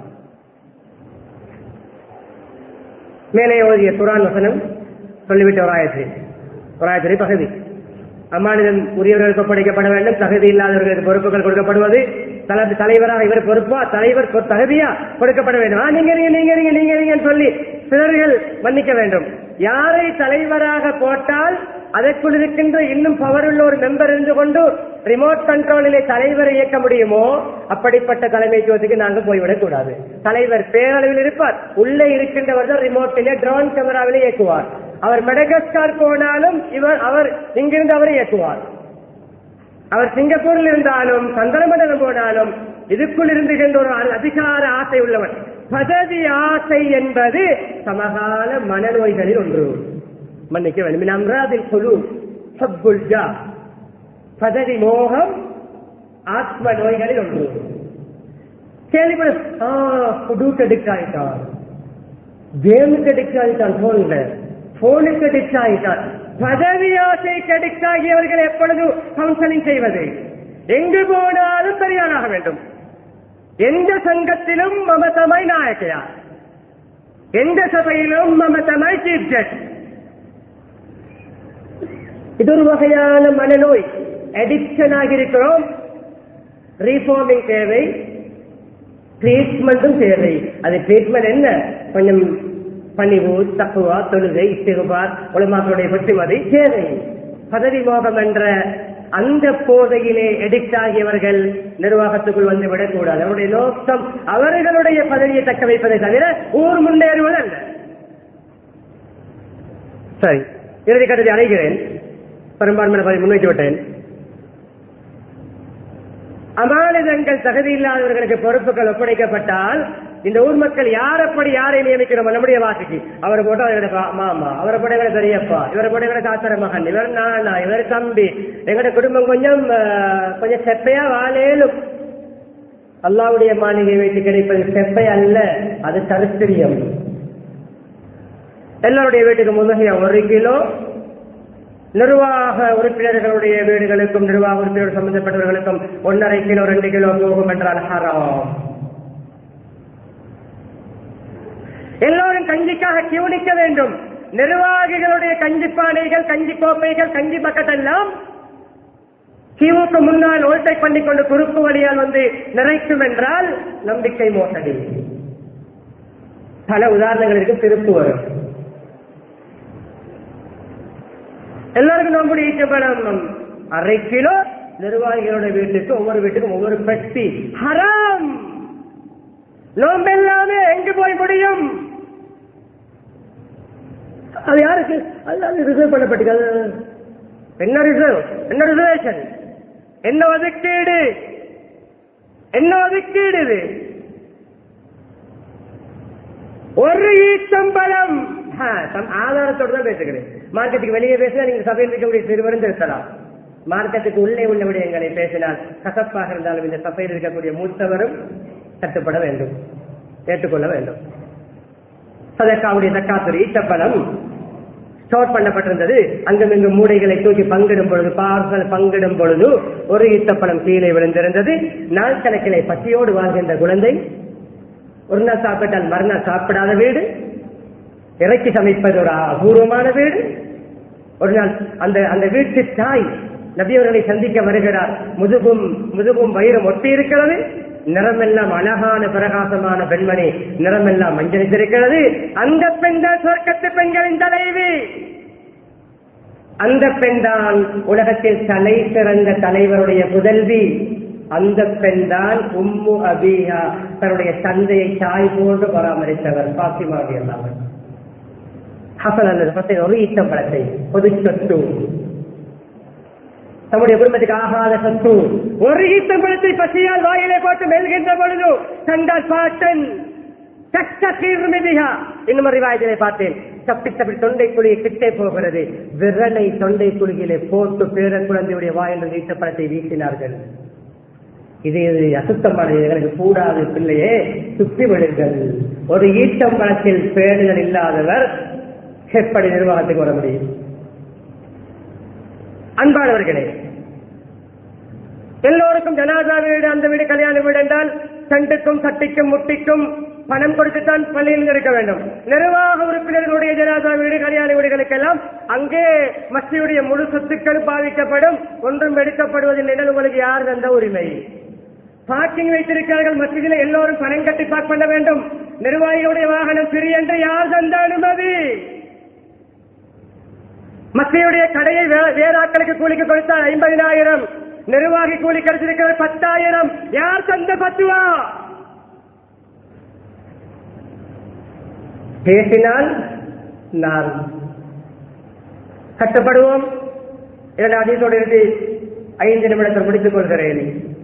மேலே ஓதிய குரான் வசனம் சொல்லிவிட்ட ஒரு ஆயத்து ஒரு ஆயத்திலே பகுதி அம்மாநிலம் உரியவர்களுக்கு ஒப்படைக்கப்பட வேண்டும் தகுதி இல்லாதவர்களுக்கு பொறுப்புகள் கொடுக்கப்படுவது தல- தலைவராக இவர் பொறுப்பா தலைவர் பொ- தகுதியா கொடுக்கப்பட வேண்டும் ஆ, நீங்க நீங்க நீங்க நீங்க நீங்க நீங்கன்னு சொல்லி சிலர்கள் மன்னிக்க வேண்டும் யாரை தலைவராக போட்டால் அதற்குள் இருக்கின்ற இன்னும் பவர் உள்ள ஒரு மெம்பர் இருந்து கொண்டு ரிமோட் கண்ட்ரோலிலே தலைவரை இயக்க முடியுமோ அப்படிப்பட்ட தலைமைத்துவத்துக்கு நாங்க போய்விடக் கூடாது தலைவர் பேரளவில் இருப்பார் உள்ளே இருக்கின்றவர் தான் ரிமோட்டிலே ட்ரோன் கேமராவிலே இயக்குவார் அவர் மெடகஸ்கார் போனாலும் இவர் அவர் இங்கிருந்து அவரை இயக்குவார் அவர் சிங்கப்பூரில் இருந்தாலும் சந்திரமண்டலம் போனாலும் இதுக்குள் இருந்துகின்ற ஒரு அதிகார ஆசை உள்ளவன் பதவி ஆசை என்பது சமகால மனநோய்களில் ஒன்று மன்னிக்க வேண்டும் அம்ராதில் குழு சப்புல்ஜா பதவி மோகம் ஆத்ம நோய்களில் ஒன்று கேள்விப்பட புடுக்கு அடிக்ட் ஆயிட்டான் கேமுக்கு அடிக்ட் ஆயிட்டான் போன்ல போனுக்கு அடிக்ட் ஆயிட்டான் பதவி ஆசைக்கு அடிக்ட் ஆகியவர்கள் எப்பொழுது கவுன்சிலிங் செய்வது எங்கு போனாலும் சரியானாக வேண்டும் எந்த சங்கத்திலும் மமதமாய் நாயக்கையார் எந்த சபையிலும் மமதமாய் சீஃப் ஜட்ஜ் இது ஒரு வகையான மனநோய் அடிக்ஷன் ஆகியிருக்கிறோம் ரீஃபார்மிங் தேவை ட்ரீட்மெண்ட்டும் தேவை அது ட்ரீட்மெண்ட் என்ன கொஞ்சம் பணிவு தப்புவா தொழுகை இத்திருப்பார் உலமாக்களுடைய பற்றிமதி தேவை பதவி மோகம் என்ற அந்த போதையிலே எடிக்ட் ஆகியவர்கள் நிர்வாகத்துக்குள் வந்து விடக்கூடாது அவருடைய நோக்கம் அவர்களுடைய பதவியை தக்க வைப்பதை தவிர ஊர் முன்னேறுவது அல்ல சரி இறுதி கட்டத்தை அடைகிறேன் பெரும்பான்மையான பதவி முன்வைத்து விட்டேன் அமானிதங்கள் தகுதி இல்லாதவர்களுக்கு பொறுப்புகள் ஒப்படைக்கப்பட்டால் இந்த ஊர் மக்கள் யார் அப்படி யாரை நியமிக்கிறோம் நம்முடைய வாசிக்கு அவர் போட்டோ எங்களோட மாமா அவரை போட்ட எங்களை பெரியப்பா இவரை போட்ட எங்களை சாத்திர மகன் இவர் நானா இவர் தம்பி எங்களோட குடும்பம் கொஞ்சம் கொஞ்சம் செப்பையா வாழேலும் அல்லாவுடைய மாளிகை வைத்து கிடைப்பது செப்பை அல்ல அது சரித்திரியம் எல்லாருடைய வீட்டுக்கு முதுகையா ஒரு கிலோ நிர்வாக உறுப்பினர்களுடைய வீடுகளுக்கும் நிர்வாக உறுப்பினர் சம்பந்தப்பட்டவர்களுக்கும் ஒன்றரை கிலோ ரெண்டு கிலோ போகும் என்றால் ஹராம் எல்லோரும் கஞ்சிக்காக கியூனிக்க வேண்டும் நிர்வாகிகளுடைய கஞ்சி பானைகள் கஞ்சி கோப்பைகள் கஞ்சி பக்கெட் எல்லாம் கியூக்கு முன்னால் ஓட்டை பண்ணிக்கொண்டு குறுக்கு வழியால் வந்து நிறைக்கும் என்றால் நம்பிக்கை மோசடி பல உதாரணங்கள் இருக்கு திருப்பு வரும் எல்லாருக்கும் நம்முடைய ஈச்சப்படம் அரை கிலோ நிர்வாகிகளோட வீட்டுக்கு ஒவ்வொரு வீட்டுக்கும் ஒவ்வொரு பெட்டி ஹராம் நோம்பு எல்லாமே எங்கு போய் முடியும் அது யாருக்கு அது ரிசர்வ் பண்ணப்பட்டிருக்கு என்ன ரிசர்வ் என்ன ரிசர்வேஷன் என்ன ஒதுக்கீடு என்ன ஒதுக்கீடு இது ஒரு ஈச்சம்பழம் ஆதாரத்தோடு தான் பேசுகிறேன் மார்க்கெட்டுக்கு வெளியே பேசினா நீங்க சபையில் இருக்கக்கூடிய சிறுவரும் பேசலாம் மார்க்கெட்டுக்கு உள்ளே உள்ள விடயங்களை பேசினால் கசப்பாக இருந்தாலும் இந்த சபையில் இருக்கக்கூடிய மூத்தவரும் கட்டுப்பட வேண்டும் ஏற்றுக்கொள்ள வேண்டும் சதக்காவுடைய தக்காத்துறை ஈட்டப்பழம் ஸ்டோர் பண்ணப்பட்டிருந்தது அங்குமிங்கு மூடைகளை தூக்கி பங்கிடும் பொழுது பார்சல் பங்கிடும் பொழுது ஒரு ஈட்டப்பழம் கீழே விழுந்திருந்தது நாள் கணக்கிலே பசியோடு வாழ்கின்ற குழந்தை ஒரு நாள் சாப்பிட்டால் மறுநாள் சாப்பிடாத வீடு இறக்கி சமைப்பது ஒரு அபூர்வமான வீடு ஒரு நாள் அந்த அந்த வீட்டு தாய் நபியவர்களை சந்திக்க வருகிறார் முதுகும் முதுகும் வயிறும் ஒட்டி இருக்கிறது நிறமெல்லாம் அழகான பிரகாசமான பெண்மணி நிறமெல்லாம் மஞ்சளித்திருக்கிறது அந்த பெண் தான் சொர்க்கத்து பெண்களின் தலைவி அந்த பெண் தான் உலகத்தில் தலை சிறந்த தலைவருடைய புதல்வி அந்த பெண் தான் உம்மு அபியா தன்னுடைய தந்தையை தாய் போன்று பராமரித்தவர் பாத்திமாவி அல்லாமல் ஹசன் அல்லது ஹசன் ஒரு ஈட்டம் பழத்தை பொது சொத்து தம்முடைய குடும்பத்துக்கு ஆகாத சொத்து ஒரு ஈட்டம் பழத்தை பசியால் வாயிலே போட்டு மெல்கின்ற பொழுது கண்டால் பாட்டன் இன்னும் ரிவாயத்திலே பார்த்தேன் தப்பி தப்பி தொண்டை குழியை கிட்டே போகிறது விரலை தொண்டை குழியிலே போட்டு பேர குழந்தையுடைய வாயில் ஈட்டப்பழத்தை வீசினார்கள் இது அசுத்தமான எங்களுக்கு கூடாது பிள்ளையே சுத்தி விடுங்கள் ஒரு ஈட்டம் பழத்தில் பேணுதல் இல்லாதவர் எப்படி நிர்வாகத்துக்கு வர முடியும் அன்பானவர்களே எல்லோருக்கும் ஜனாதா வீடு அந்த வீடு கல்யாண வீடு என்றால் சண்டுக்கும் சட்டிக்கும் முட்டிக்கும் பணம் கொடுத்துத்தான் பள்ளியில் இருக்க வேண்டும் நிர்வாக உறுப்பினர்களுடைய ஜனாதா வீடு கல்யாண வீடுகளுக்கெல்லாம் அங்கே மஸ்தியுடைய முழு சொத்துக்கள் பாதிக்கப்படும் ஒன்றும் எடுக்கப்படுவதில்லை என்றால் உங்களுக்கு யார் தந்த உரிமை பார்க்கிங் வைத்திருக்கிறார்கள் மஸ்ஜிதில் எல்லோரும் பணம் கட்டி பார்க் பண்ண வேண்டும் நிர்வாகிகளுடைய வாகனம் சிறி என்று யார் தந்த அனுமதி மத்தியுடைய கடையை வே- வேற ஆட்களுக்கு கூலிக்கு கொடுத்தால் ஐம்பதினாயிரம் நிர்வாகி கூலி கிடைச்சிருக்கிறது பத்தாயிரம் யார் தந்த பத்துவா பேசினால் நான் கட்டுப்படுவோம் இரண்டு அதிகத்தோடு இருந்து ஐந்து நிமிடத்தில் முடித்துக் கொள்கிறேன்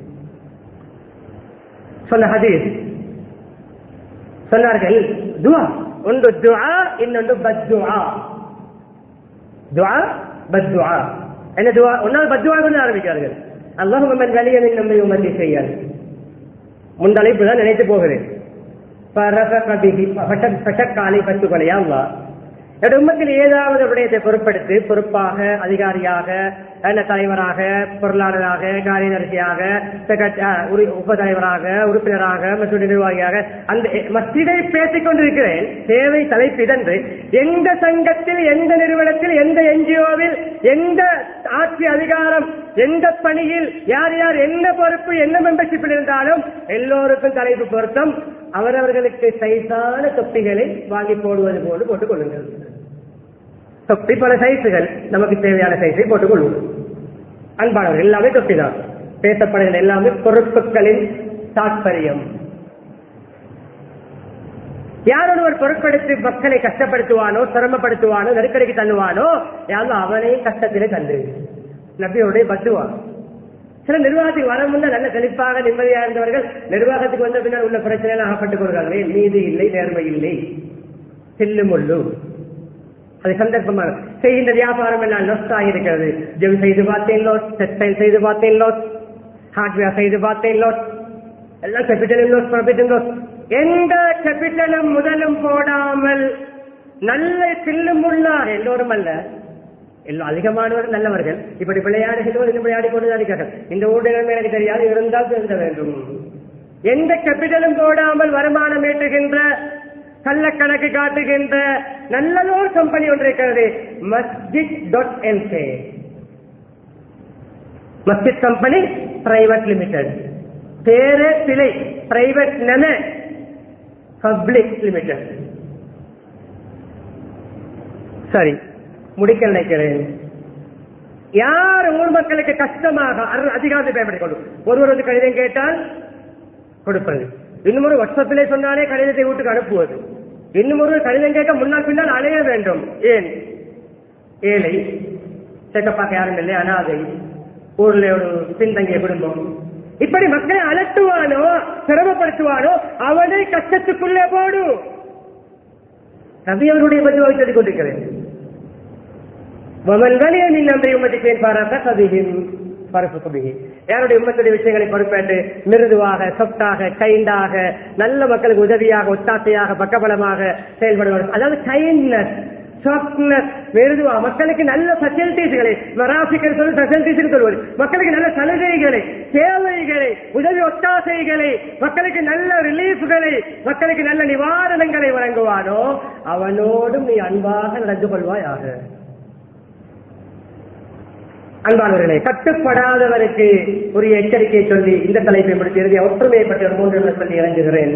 சொன்ன ஹதீஸ் சொன்னார்கள் துவா ஒன்று துஆ இன்னொன்று பத்துஆ துஆ பத்துஆ என்ன துஆ ஒன்றாவது பத்துஆ கொண்டு ஆரம்பிக்கிறார்கள் அல்லாஹ் மன் வலியனின் நம்மை உமதி செய்யார் முந்தலைப்பு தான் நினைத்து போகிறேன் فرفق به فشق فشق عليه فتقل يا الله என்னுடைய உம்மத்தில் ஏதாவது விடயத்தை பொறுப்படுத்தி பொறுப்பாக அதிகாரியாக என்ன தலைவராக பொருளாளராக காரியதர்சியாக செக்ரட்ட- அஹ், உறு- உப தலைவராக உறுப்பினராக மற்றும் நிர்வாகியாக அந்த மஸ்ஜிதை பேசிக் கொண்டிருக்கிறேன் சேவை தலைப்பிதன்று எந்த சங்கத்தில் எந்த நிறுவனத்தில் எந்த என்ஜிஓவில் எந்த ஆட்சி அதிகாரம் எந்த பணியில் யார் யார் என்ன பொறுப்பு என்ன மெம்பர்ஷிப்பில் இருந்தாலும் எல்லோருக்கும் தலைப்பு பொருத்தம் அவரவர்களுக்கு சைஸான தொப்பிகளை வாங்கி போடுவது போல போட்டுக் கொள்ளுங்கள் தொப்பி பல சைஸுகள் நமக்கு தேவையான சைஸை போட்டுக் கொள்வோம் அன்பானவர்கள் எல்லாமே தொப்பி தான் பேசப்படுகிற எல்லாமே பொறுப்புகளின் தாற்பயம் யார் ஒருவர் பொருட்படுத்தி மக்களை கஷ்டப்படுத்துவானோ சிரமப்படுத்துவானோ நெருக்கடிக்கு தள்ளுவானோ யாரும் அவனையும் கஷ்டத்திலே தள்ளு நபியோடைய பத்துவா சில நிர்வாகத்துக்கு வர முன்ன நல்ல செழிப்பாக நிம்மதியா இருந்தவர்கள் நிர்வாகத்துக்கு வந்த பின்னர் உள்ள பிரச்சனைகள் அகப்பட்டுக் கொள்கிறார்களே நீதி இல்லை நேர்மை இல்லை சில்லு முள்ளு அது சந்தர்ப்பமாக செய்கின்ற வியாபாரம் எல்லாம் லொஸ் ஆகியிருக்கிறது ஜெம் செய்து பார்த்தேன் லோஸ் டெக்ஸ்டைல் செய்து பார்த்தேன் லோஸ் ஹார்ட்வேர் செய்து பார்த்தேன் லோஸ் எல்லாம் கேபிட்டலும் லோஸ் ப்ராஃபிட்டும் லோஸ் எந்த கேபிட்டலும் முதலும் போடாமல் நல்ல சில்லும் உள்ள எல்லோரும் அல்ல எல்லாம் அதிகமானவர்கள் நல்லவர்கள் இப்படி விளையாடுகிறோம் இன்னும் விளையாடி கொண்டு இருக்கிறார்கள் இந்த ஊடகம் எனக்கு தெரியாது இருந்தால் தெரிந்த வேண்டும் எந்த கேபிட்டலும் போடாமல் வருமானம் ஈட்டுகின்ற கள்ளக்கணக்கு காட்டுகின்ற நல்லதோர் கம்பெனி ஒன்று இருக்கிறது Masjid dot NK Masjid company private limited பேரு பிழை பிரைவேட் நென பப்ளிக் லிமிடெட் சரி முடிக்க நினைக்கிறேன் யார் ஊர் மக்களுக்கு கஷ்டமாக அரு- அதிகாரத்தை பயன்படுத்திக் கொள்ளும் ஒருவர் வந்து கடிதம் கேட்டால் கொடுப்பது இன்னும் ஒரு வாட்ஸ்அப்பிலே சொன்னாலே கடிதத்தை வீட்டுக்கு அனுப்புவது இன்னும் ஒரு கடிதம் கேட்க முன்னால் பின்னால் அலைய வேண்டும் ஏன் ஏழை செக்கப்பாக்க யாரும் இல்லை அனாதை ஊர்ல ஒரு பின்தங்கிய குடும்பம் இப்படி மக்களை அலட்டுவானோ சிரமப்படுத்துவானோ அவனை கஷ்டத்துக்குள்ளே போடு நபி அவருடைய பதிவாக சொல்லிக் கொண்டிருக்கிறேன் வமன் வலிய நீ நம்பி உமதிப்பேன் பாராட்ட கதிகின் பரப்பு கபிகி யாருடைய உம்மத்துடைய விஷயங்களை பொறுப்பேற்று மிருதுவாக சொத்தாக கைண்டாக நல்ல மக்களுக்கு உதவியாக ஒத்தாசையாக பக்கபலமாக செயல்படுவார் அதாவது கைண்ட்னஸ் சாஃப்ட்னஸ் மிருதுவா மக்களுக்கு நல்ல ஃபெசிலிட்டிஸ்களை மராசிக்கல் சொல்லி ஃபெசிலிட்டிஸ் சொல்வது மக்களுக்கு நல்ல சலுகைகளை சேவைகளை உதவி ஒத்தாசைகளை மக்களுக்கு நல்ல ரிலீஃப்களை மக்களுக்கு நல்ல நிவாரணங்களை வழங்குவானோ அவனோடும் நீ அன்பாக நடந்து கொள்வாயாக அன்பானவர்களே கட்டுப்படாதவருக்கு ஒரு எச்சரிக்கையை சொல்லி இந்த தலைப்பை முடித்து இறுதிய ஒற்றுமையை பற்றி ஒரு மூன்று நிமிடம் சொல்லி இறங்குகிறேன்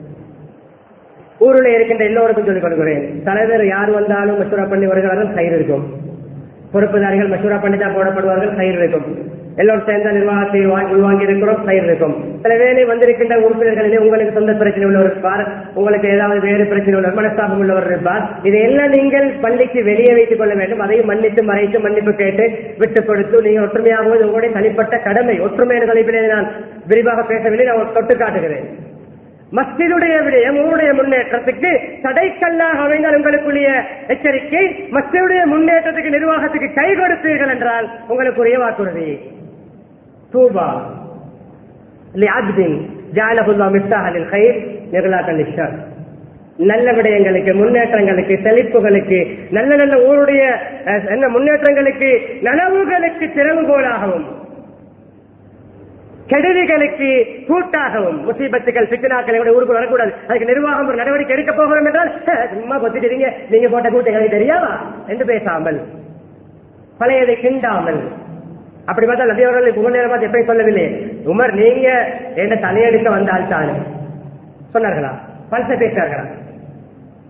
ஊரில் இருக்கின்ற எல்லோருக்கும் சொல்லிக் கொடுக்கிறேன் தலைவர் யார் வந்தாலும் மசூரா பண்ணி வருகிறார்கள் கயிறு இருக்கும் பொறுப்புதாரிகள் மசூரா பண்ணி தான் போடப்படுவார்கள் கயிறு இருக்கும் எல்லோரும் சேர்ந்த நிர்வாகத்தை வா- உள்வாங்கி இருக்கிறோம் கயிறு இருக்கும் சில வேலை வந்திருக்கின்ற உறுப்பினர்களிலே உங்களுக்கு சொந்த பிரச்சனை உள்ளவர் இருப்பார் உங்களுக்கு ஏதாவது வேறு பிரச்சனை உள்ளவர் மனஸ்தாபம் உள்ளவர் இருப்பார் இதையெல்லாம் நீங்கள் பள்ளிக்கு வெளியே வைத்துக் கொள்ள வேண்டும் அதையும் மன்னித்து மறைத்து மன்னிப்பு கேட்டு விட்டுக் கொடுத்து நீங்கள் ஒற்றுமையாகுவது உங்களுடைய தனிப்பட்ட கடமை ஒற்றுமையான தலைப்பிலே நான் விரிவாக பேசவில்லை நான் தொட்டு காட்டுகிறேன் மஸ்ஜிதுடைய விடயம் உங்களுடைய முன்னேற்றத்துக்கு தடைக்கல்லாக அமைந்தால் உங்களுக்குரிய எச்சரிக்கை மஸ்ஜிதுடைய முன்னேற்றத்துக்கு நிர்வாகத்துக்கு கை கொடுத்தீர்கள் என்றால் உங்களுக்குரிய வாக்குறுதி தூபா لعبد جعله الله مفتاحا للخير مغلاقا للشر நல்ல விடயங்களுக்கு முன்னேற்றங்களுக்கு செழிப்புகளுக்கு நல்ல நல்ல ஊருடைய அஹ், என்ன முன்னேற்றங்களுக்கு நனவுகளுக்கு திறவுகோலாகவும் கெடுதிகளுக்கு கூட்டாகவும் முசீபத்துகள் பித்தனாக்கள் எங்களுடைய ஊருக்கு வரக்கூடாது அதுக்கு நிர்வாகம் ஒரு நடவடிக்கை எடுக்க போகிறோம் என்றால் "அஹ், சும்மா கொத்திட்டீங்க நீங்க போட்ட கூட்டங்களை தெரியாதா என்று பேசாமல் பழையதை கிண்டாமல் அப்படி பார்த்தா நபி அவர்கள் உமர் நேரம் பார்த்து எப்படி சொல்லவில்லை உமர் நீங்க என்ன தலையெடுக்க வந்தால் தானே சொன்னார்களா பல்ச பேசினார்களா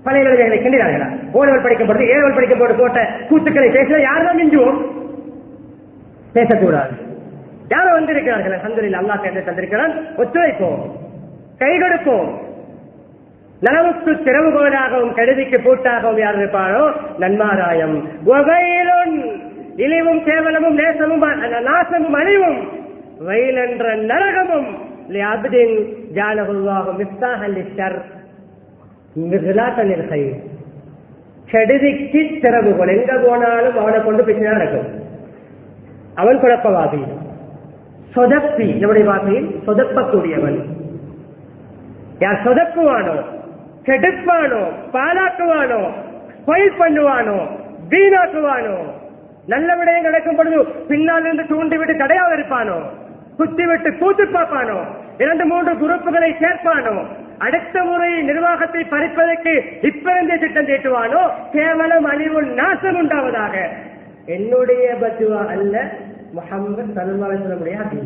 பழைய இளைஞர்களை கிண்டினார்களா ஓலவல் படிக்கும் பொழுது ஏழவல் படிக்கும் போது போட்ட கூத்துக்களை பேச யாரும் மிஞ்சுவோம் பேசக்கூடாது யாரோ வந்திருக்கிறார்கள் அல்ஹம்துலில்லாஹ் அல்லாஹ் சேர்ந்து தந்திருக்கிறான் ஒத்துழைப்போம் கை கொடுப்போம் நனவுக்கு திறவுகோலாகவும் கெடுதிக்கு பூட்டாகவும் யார் இருப்பாரோ நன்மாராயம் வகையிலுன் இழிவும் கேவலமும் நேசமும் அ- நாசமும் அழிவும் வயல் என்ற நரகமும் அப்தின் ஜாலகுல்லாகும் மிஃப்தாஹல் லிஷர் மிர்லாத்தனில் கை கெடுதிக்கு திறவுகோல் எங்க போனாலும் அவனை கொண்டு பிச்சை நடக்கும் அவன் குழப்பவாதி சொதப்பி நம்முடைய வார்த்தையில் சொதப்பக்கூடியவன் யார் சொதப்புவானோ கெடுப்பானோ பாலாக்குவானோ ஸ்பொயில் பண்ணுவானோ வீணாக்குவானோ நல்ல விடயம் நடக்கும் பொழுது பின்னால் இருந்து தூண்டி விட்டு தடையாக இருப்பானோ குத்தி விட்டு கூத்து பார்ப்பானோ இரண்டு மூன்று குரூப்புகளை சேர்ப்பானோ அடுத்த முறை நிர்வாகத்தை பறிப்பதற்கு இப்பிருந்தே திட்டம் தீட்டுவானோ கேவலம் அழிவு நாசம் உண்டாவதாக என்னுடைய பத்துவா அல்ல முகமது சல்மானுடைய ஹதீஸ்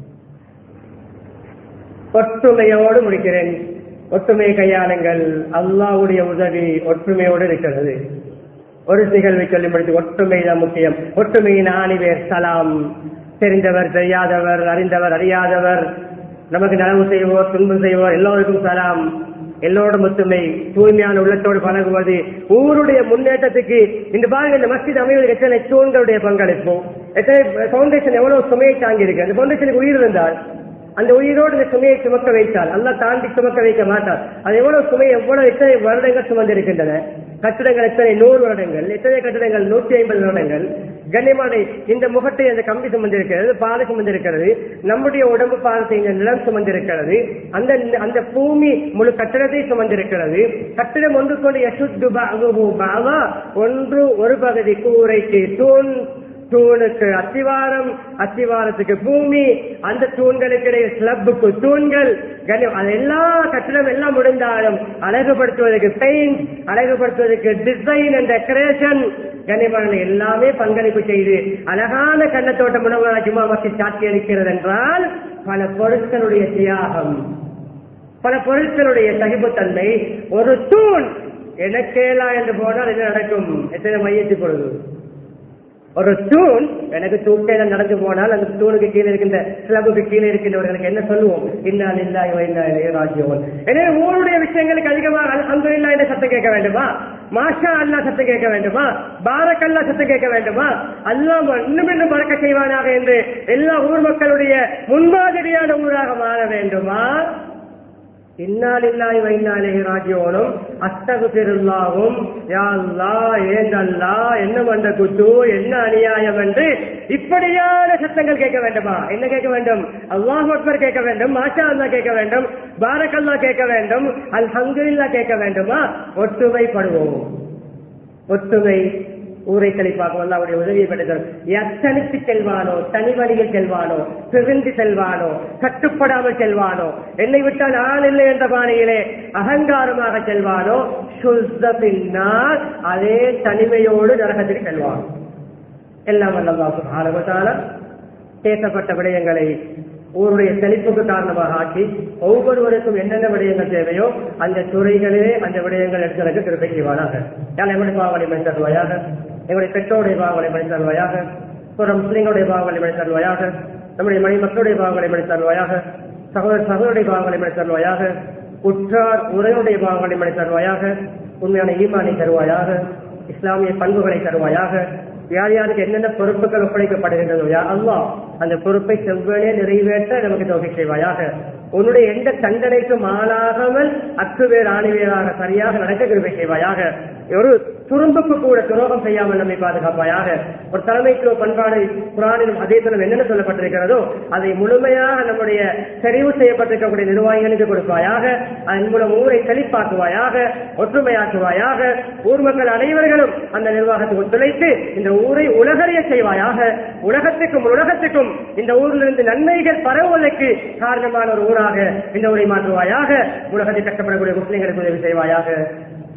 ஒற்றுமையோடு முடிக்கிறேன் ஒற்றுமை கையாளுங்கள் அல்லாஹ்வுடைய உதவி ஒற்றுமையோடு இருக்கிறது ஒரு நிகழ்வை சொல்லி முடித்து ஒற்றுமை தான் முக்கியம் ஒற்றுமையின் ஆணிவேர் சலாம் தெரிந்தவர் தெரியாதவர் அறிந்தவர் அறியாதவர் நமக்கு நலவு செய்வோர் துன்பம் செய்வோர் எல்லோருக்கும் சலாம் எல்லோரும் ஒத்துமை தூய்மையான உள்ளத்தோடு பழகுவது ஊருடைய முன்னேற்றத்துக்கு இந்த பாருங்க இந்த மஸ்ஜித் அமைவதற்கு எத்தனை தூண்களுடைய பங்களிப்பு எத்தனை பவுண்டேஷன் எவ்வளவு சுமையை தாங்கி இருக்கு அந்த பவுண்டேஷனுக்கு உயிர் இருந்தால் அந்த உயிரோடு இந்த சுமையை சுமக்க வைத்தால் அல்ல தாண்டி சுமக்க வைக்க மாட்டார் அது எவ்வளவு சுமை எவ்வளவு எத்தனை வருடங்கள் சுமந்திருக்கின்றன கட்டிடங்கள் எத்தனை நூறு வருடங்கள் எத்தனை கட்டிடங்கள் நூற்றி ஐம்பது வருடங்கள் கண்ணியமான இந்த முகத்தை அந்த கம்பி சுமந்திருக்கிறது பாதை சுமந்திருக்கிறது நம்முடைய உடம்பு பாதத்தை இந்த நிலம் சுமந்திருக்கிறது அந்த அந்த பூமி முழு கட்டிடத்தை சுமந்திருக்கிறது கட்டிடம் ஒன்று கொண்டு யசுத்து பாகுஹு பாவா ஒன்று ஒரு பகுதி கூரைக்கு தூண் தூணுக்கு அத்திவாரம் அத்திவாரத்துக்கு பூமி அந்த தூண்களுக்கு இடையே ஸ்லப்புக்கு தூண்கள் கண்ணியம் அது எல்லா கட்டிடம் எல்லாம் முடிந்தாலும் அழகுபடுத்துவதற்கு பெயிண்ட் அழகுபடுத்துவதற்கு டிசைன் அண்ட் டெக்கரேஷன் கண்ணியமான எல்லாமே பங்களிப்பு செய்து அழகான கண்ணத்தோட்டம் உணவு ஜுமா மஸ்ஜித் சாட்சி அளிக்கிறது என்றால் பல பொருட்களுடைய தியாகம் பல பொருட்களுடைய சகிப்புத்தன்மை ஒரு தூண் எனக்கேலா என்று போனால் என்ன நடக்கும் எத்தனை மையத்து பொழுது ஒரு தூண் எனக்கு தூக்கையில நடந்து போனால் அந்த தூணுக்கு கீழே இருக்கின்ற சிலபுக்கு கீழே இருக்கின்றவர்களுக்கு என்ன சொல்லுவோம் இன்னால் இல்லா இன்னா ராஜ்யோன் எனவே ஊருடைய விஷயங்களுக்கு அதிகமாக அல்ஹம்துலில்லாஹ் என்ற சத்தம் கேட்க வேண்டுமா மாஷா அல்லா சத்தம் கேட்க வேண்டுமா பாரக் அல்லா சத்தம் கேட்க வேண்டுமா அல்லாஹ் இன்னும் இன்னும் பறக்க செய்வானாக என்று எல்லா ஊர் மக்களுடைய முன்மாதிரியான ஊராக மாற வேண்டுமா இன்னாலில்லாய் வைநாளே ராஜ்யோனும் அத்தகு பெருல்லாவும் யாழ்லா ஏந்தல்லா என்ன வந்த குத்து என்ன அநியாயம் என்று இப்படியான சத்தங்கள் கேட்க வேண்டுமா என்ன கேட்க வேண்டும் அல்லாஹ் அக்பர் கேட்க வேண்டும் மாஷா அல்லா கேட்க வேண்டும் பாரக்கல்லா கேட்க வேண்டும் அல்ஹம்துலில்லாஹ் கேட்க வேண்டுமா ஒற்றுமைப்படுவோம் ஒற்றுமை ஊரை கழிப்பாக்கும் அல்ல அவருடைய உதவியை பெற்றது எத்தனித்து செல்வானோ தனி வழியில் செல்வானோ பிரிந்து செல்வானோ கட்டுப்படாமல் செல்வானோ என்னை விட்டால் ஆள் இல்லை என்ற பாணியிலே அகங்காரமாக செல்வானோ சுத்த பின்னால் அதே தனிமையோடு நரகத்திற்கு செல்வான் எல்லாம் வல்லல்லாஹு ஆரம்பத்தால பேசப்பட்ட விடயங்களை ஊருடைய செழிப்புக்கு காரணமாக ஆக்கி ஒவ்வொருவருக்கும் என்னென்ன விடயங்கள் தேவையோ அந்த துறைகளிலே அந்த விடயங்கள் எடுத்ததற்கு திருப்பி செய்வானாக யார் எங்களுடைய பாவங்களை மணி தருவாயாக எங்களுடைய பெற்றோருடைய பாவங்களை மணி தருவாயாக பிற முஸ்லிம்களுடைய பாவங்களை மணி தருவாயாக நம்முடைய மணி மக்களுடைய பாவங்களை மணி தருவாயாக சகோதர சகோதரருடைய பாவங்களை மணி தருவாயாக உற்றார் உரையுடைய பாவங்களை மணி தருவாயாக உண்மையான ஈமானை தருவாயாக இஸ்லாமிய பண்புகளை தருவாயாக யார் யாருக்கு என்னென்ன பொறுப்புகள் ஒப்படைக்கப்படுகின்றதோ யா அல்லாஹ் அந்த பொறுப்பை செவ்வனே நிறைவேற்ற நமக்கு தொகை செய்வாயாக உன்னுடைய எந்த தண்டனைக்கும் ஆளாகாமல் அக்குவேர் ஆணிவேராக சரியாக நடக்க கிருபை செய்வாயாக ஒரு துரும்புக்கு கூட துரோகம் செய்யாமல் நம்மை பாதுகாப்பாயாக ஒரு தலைமைக்கு பண்பாடு குரானிலும் அதேசனம் என்னென்ன சொல்லப்பட்டிருக்கிறதோ அதை முழுமையாக நம்முடைய தெரிவு செய்யப்பட்டிருக்கக்கூடிய நிர்வாகிகளுக்கு கொடுப்பாயாக அதன் மூலம் ஊரை செழிப்பாக்குவாயாக ஒற்றுமையாக்குவாயாக ஊர் மக்கள் அனைவர்களும் அந்த நிர்வாகத்தை ஒத்துழைத்து இந்த ஊரை உலகறிய செய்வாயாக உலகத்துக்கும் உலகத்துக்கும் இந்த ஊரிலிருந்து நன்மைகள் பரவுவதற்கு காரணமான ஒரு ஊராக இந்த ஊரை மாற்றுவாயாக உலகத்தை கஷ்டப்படக்கூடிய முஸ்லிம்களுக்கு உதவி செய்வாயாக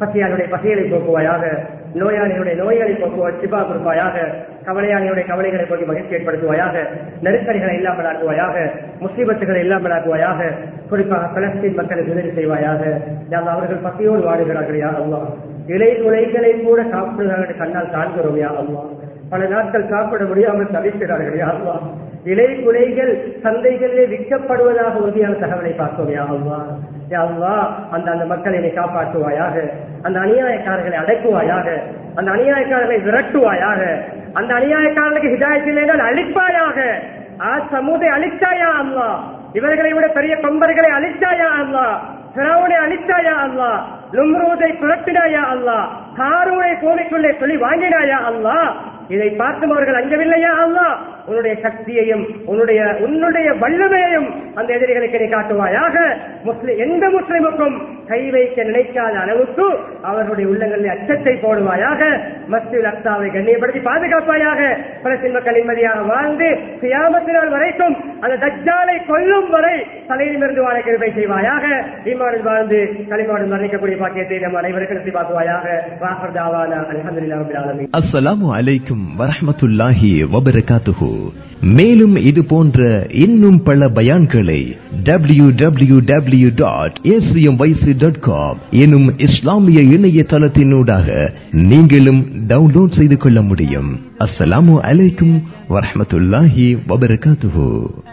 பசியாளுடைய பசிகளை போக்குவாயாக நோயாளிகளுடைய நோய்களை போக்குவாய் சிபா கொடுப்பாயாக கவலையாளியுடைய கவலைகளை போக்கி மகிழ்ச்சி ஏற்படுத்துவாயாக நெருக்கடிகளை இல்லாமல் ஆக்குவாயாக முசீபத்துகளை இல்லாமல் ஆக்குவாயாக குறிப்பாக பலஸ்தீன் மக்களை உதவி செய்வாயாக யார் அவர்கள் பசியோடு வாடுகிறார்கள் யா அல்லாஹ் இலை உலைகளை கூட சாப்பிடுகிறார்கள் என்று கண்ணால் காண்கிறோம் யா அல்லாஹ் பல நாட்கள் சாப்பிட முடியாமல் தவிக்கிறார்கள் யா அல்லாஹ் இலை குலைகள் சந்தைகளிலே விற்கப்படுவதாக உறுதியான தகவலை பார்த்தோம் யா அல்லாஹ் யா அல்லாஹ் அந்த அந்த மக்களை நீ காப்பாற்றுவாயாக அந்த அநியாயக்காரர்களை அடக்குவாயாக அந்த அநியாயக்காரர்களை விரட்டுவாயாக அந்த அநியாயக்காரர்களுக்கு ஹிதாயத்தில் என்றால் அழிப்பாயாக ஆ சமூதை அழிச்சாயா அல்லா இவர்களை விட பெரிய கொம்பர்களை அழிச்சாயா அல்லா பிறவுனை அழிச்சாயா அல்லா லும்ரூதை புரட்டினாயா அல்லா காரூனை கோவிக்குள்ளே சொல்லி வாங்கினாயா அல்லா இதை பார்த்தும் அவர்கள் அஞ்சவில்லையா அல்லா உன்னுடைய சக்தியையும் உன்னுடைய உன்னுடைய வல்லமையையும் அந்த எதிரிகளுக்கு நீ காட்டுவாயாக முஸ்லிம் எந்த முஸ்லிமுக்கும் கை வைக்க நினைக்காத அளவுக்கு அவர்களுடைய உள்ளங்களில் அச்சத்தை போடுவாயாக மஸ்ஜித் அக்தாவை கண்ணியப்படுத்தி பாதுகாப்பாயாக பலஸ்தீன் மக்கள் நிம்மதியாக வாழ்ந்து சியாமத்தினால் வரைக்கும் அந்த தஜ்ஜாலை கொல்லும் வரை தலையிலிருந்து வாழ கிருபை செய்வாயாக ஈமானில் வாழ்ந்து களிமாவில் மரணிக்கக்கூடிய பாக்கியத்தை நம் அனைவருக்கும் நடத்தி பார்க்குவாயாக வாஹர் தாவானா அல்ஹம்துலில்லாஹி ரப்பில் ஆலமீன் அஸ்ஸலாமு அலைக்கும் வரஹ்மத்துல்லாஹி வபரகாத்துஹு மேலும் இது போன்ற இன்னும் பல பயான்களை W W W dot dot com எனும் இஸ்லாமிய இணையதளத்தினூடாக நீங்களும் டவுன்லோட் செய்து கொள்ள முடியும் அஸ்ஸலாமு அலைக்கும் வரஹ்மத்துல்லாஹி வபரகாத்துஹு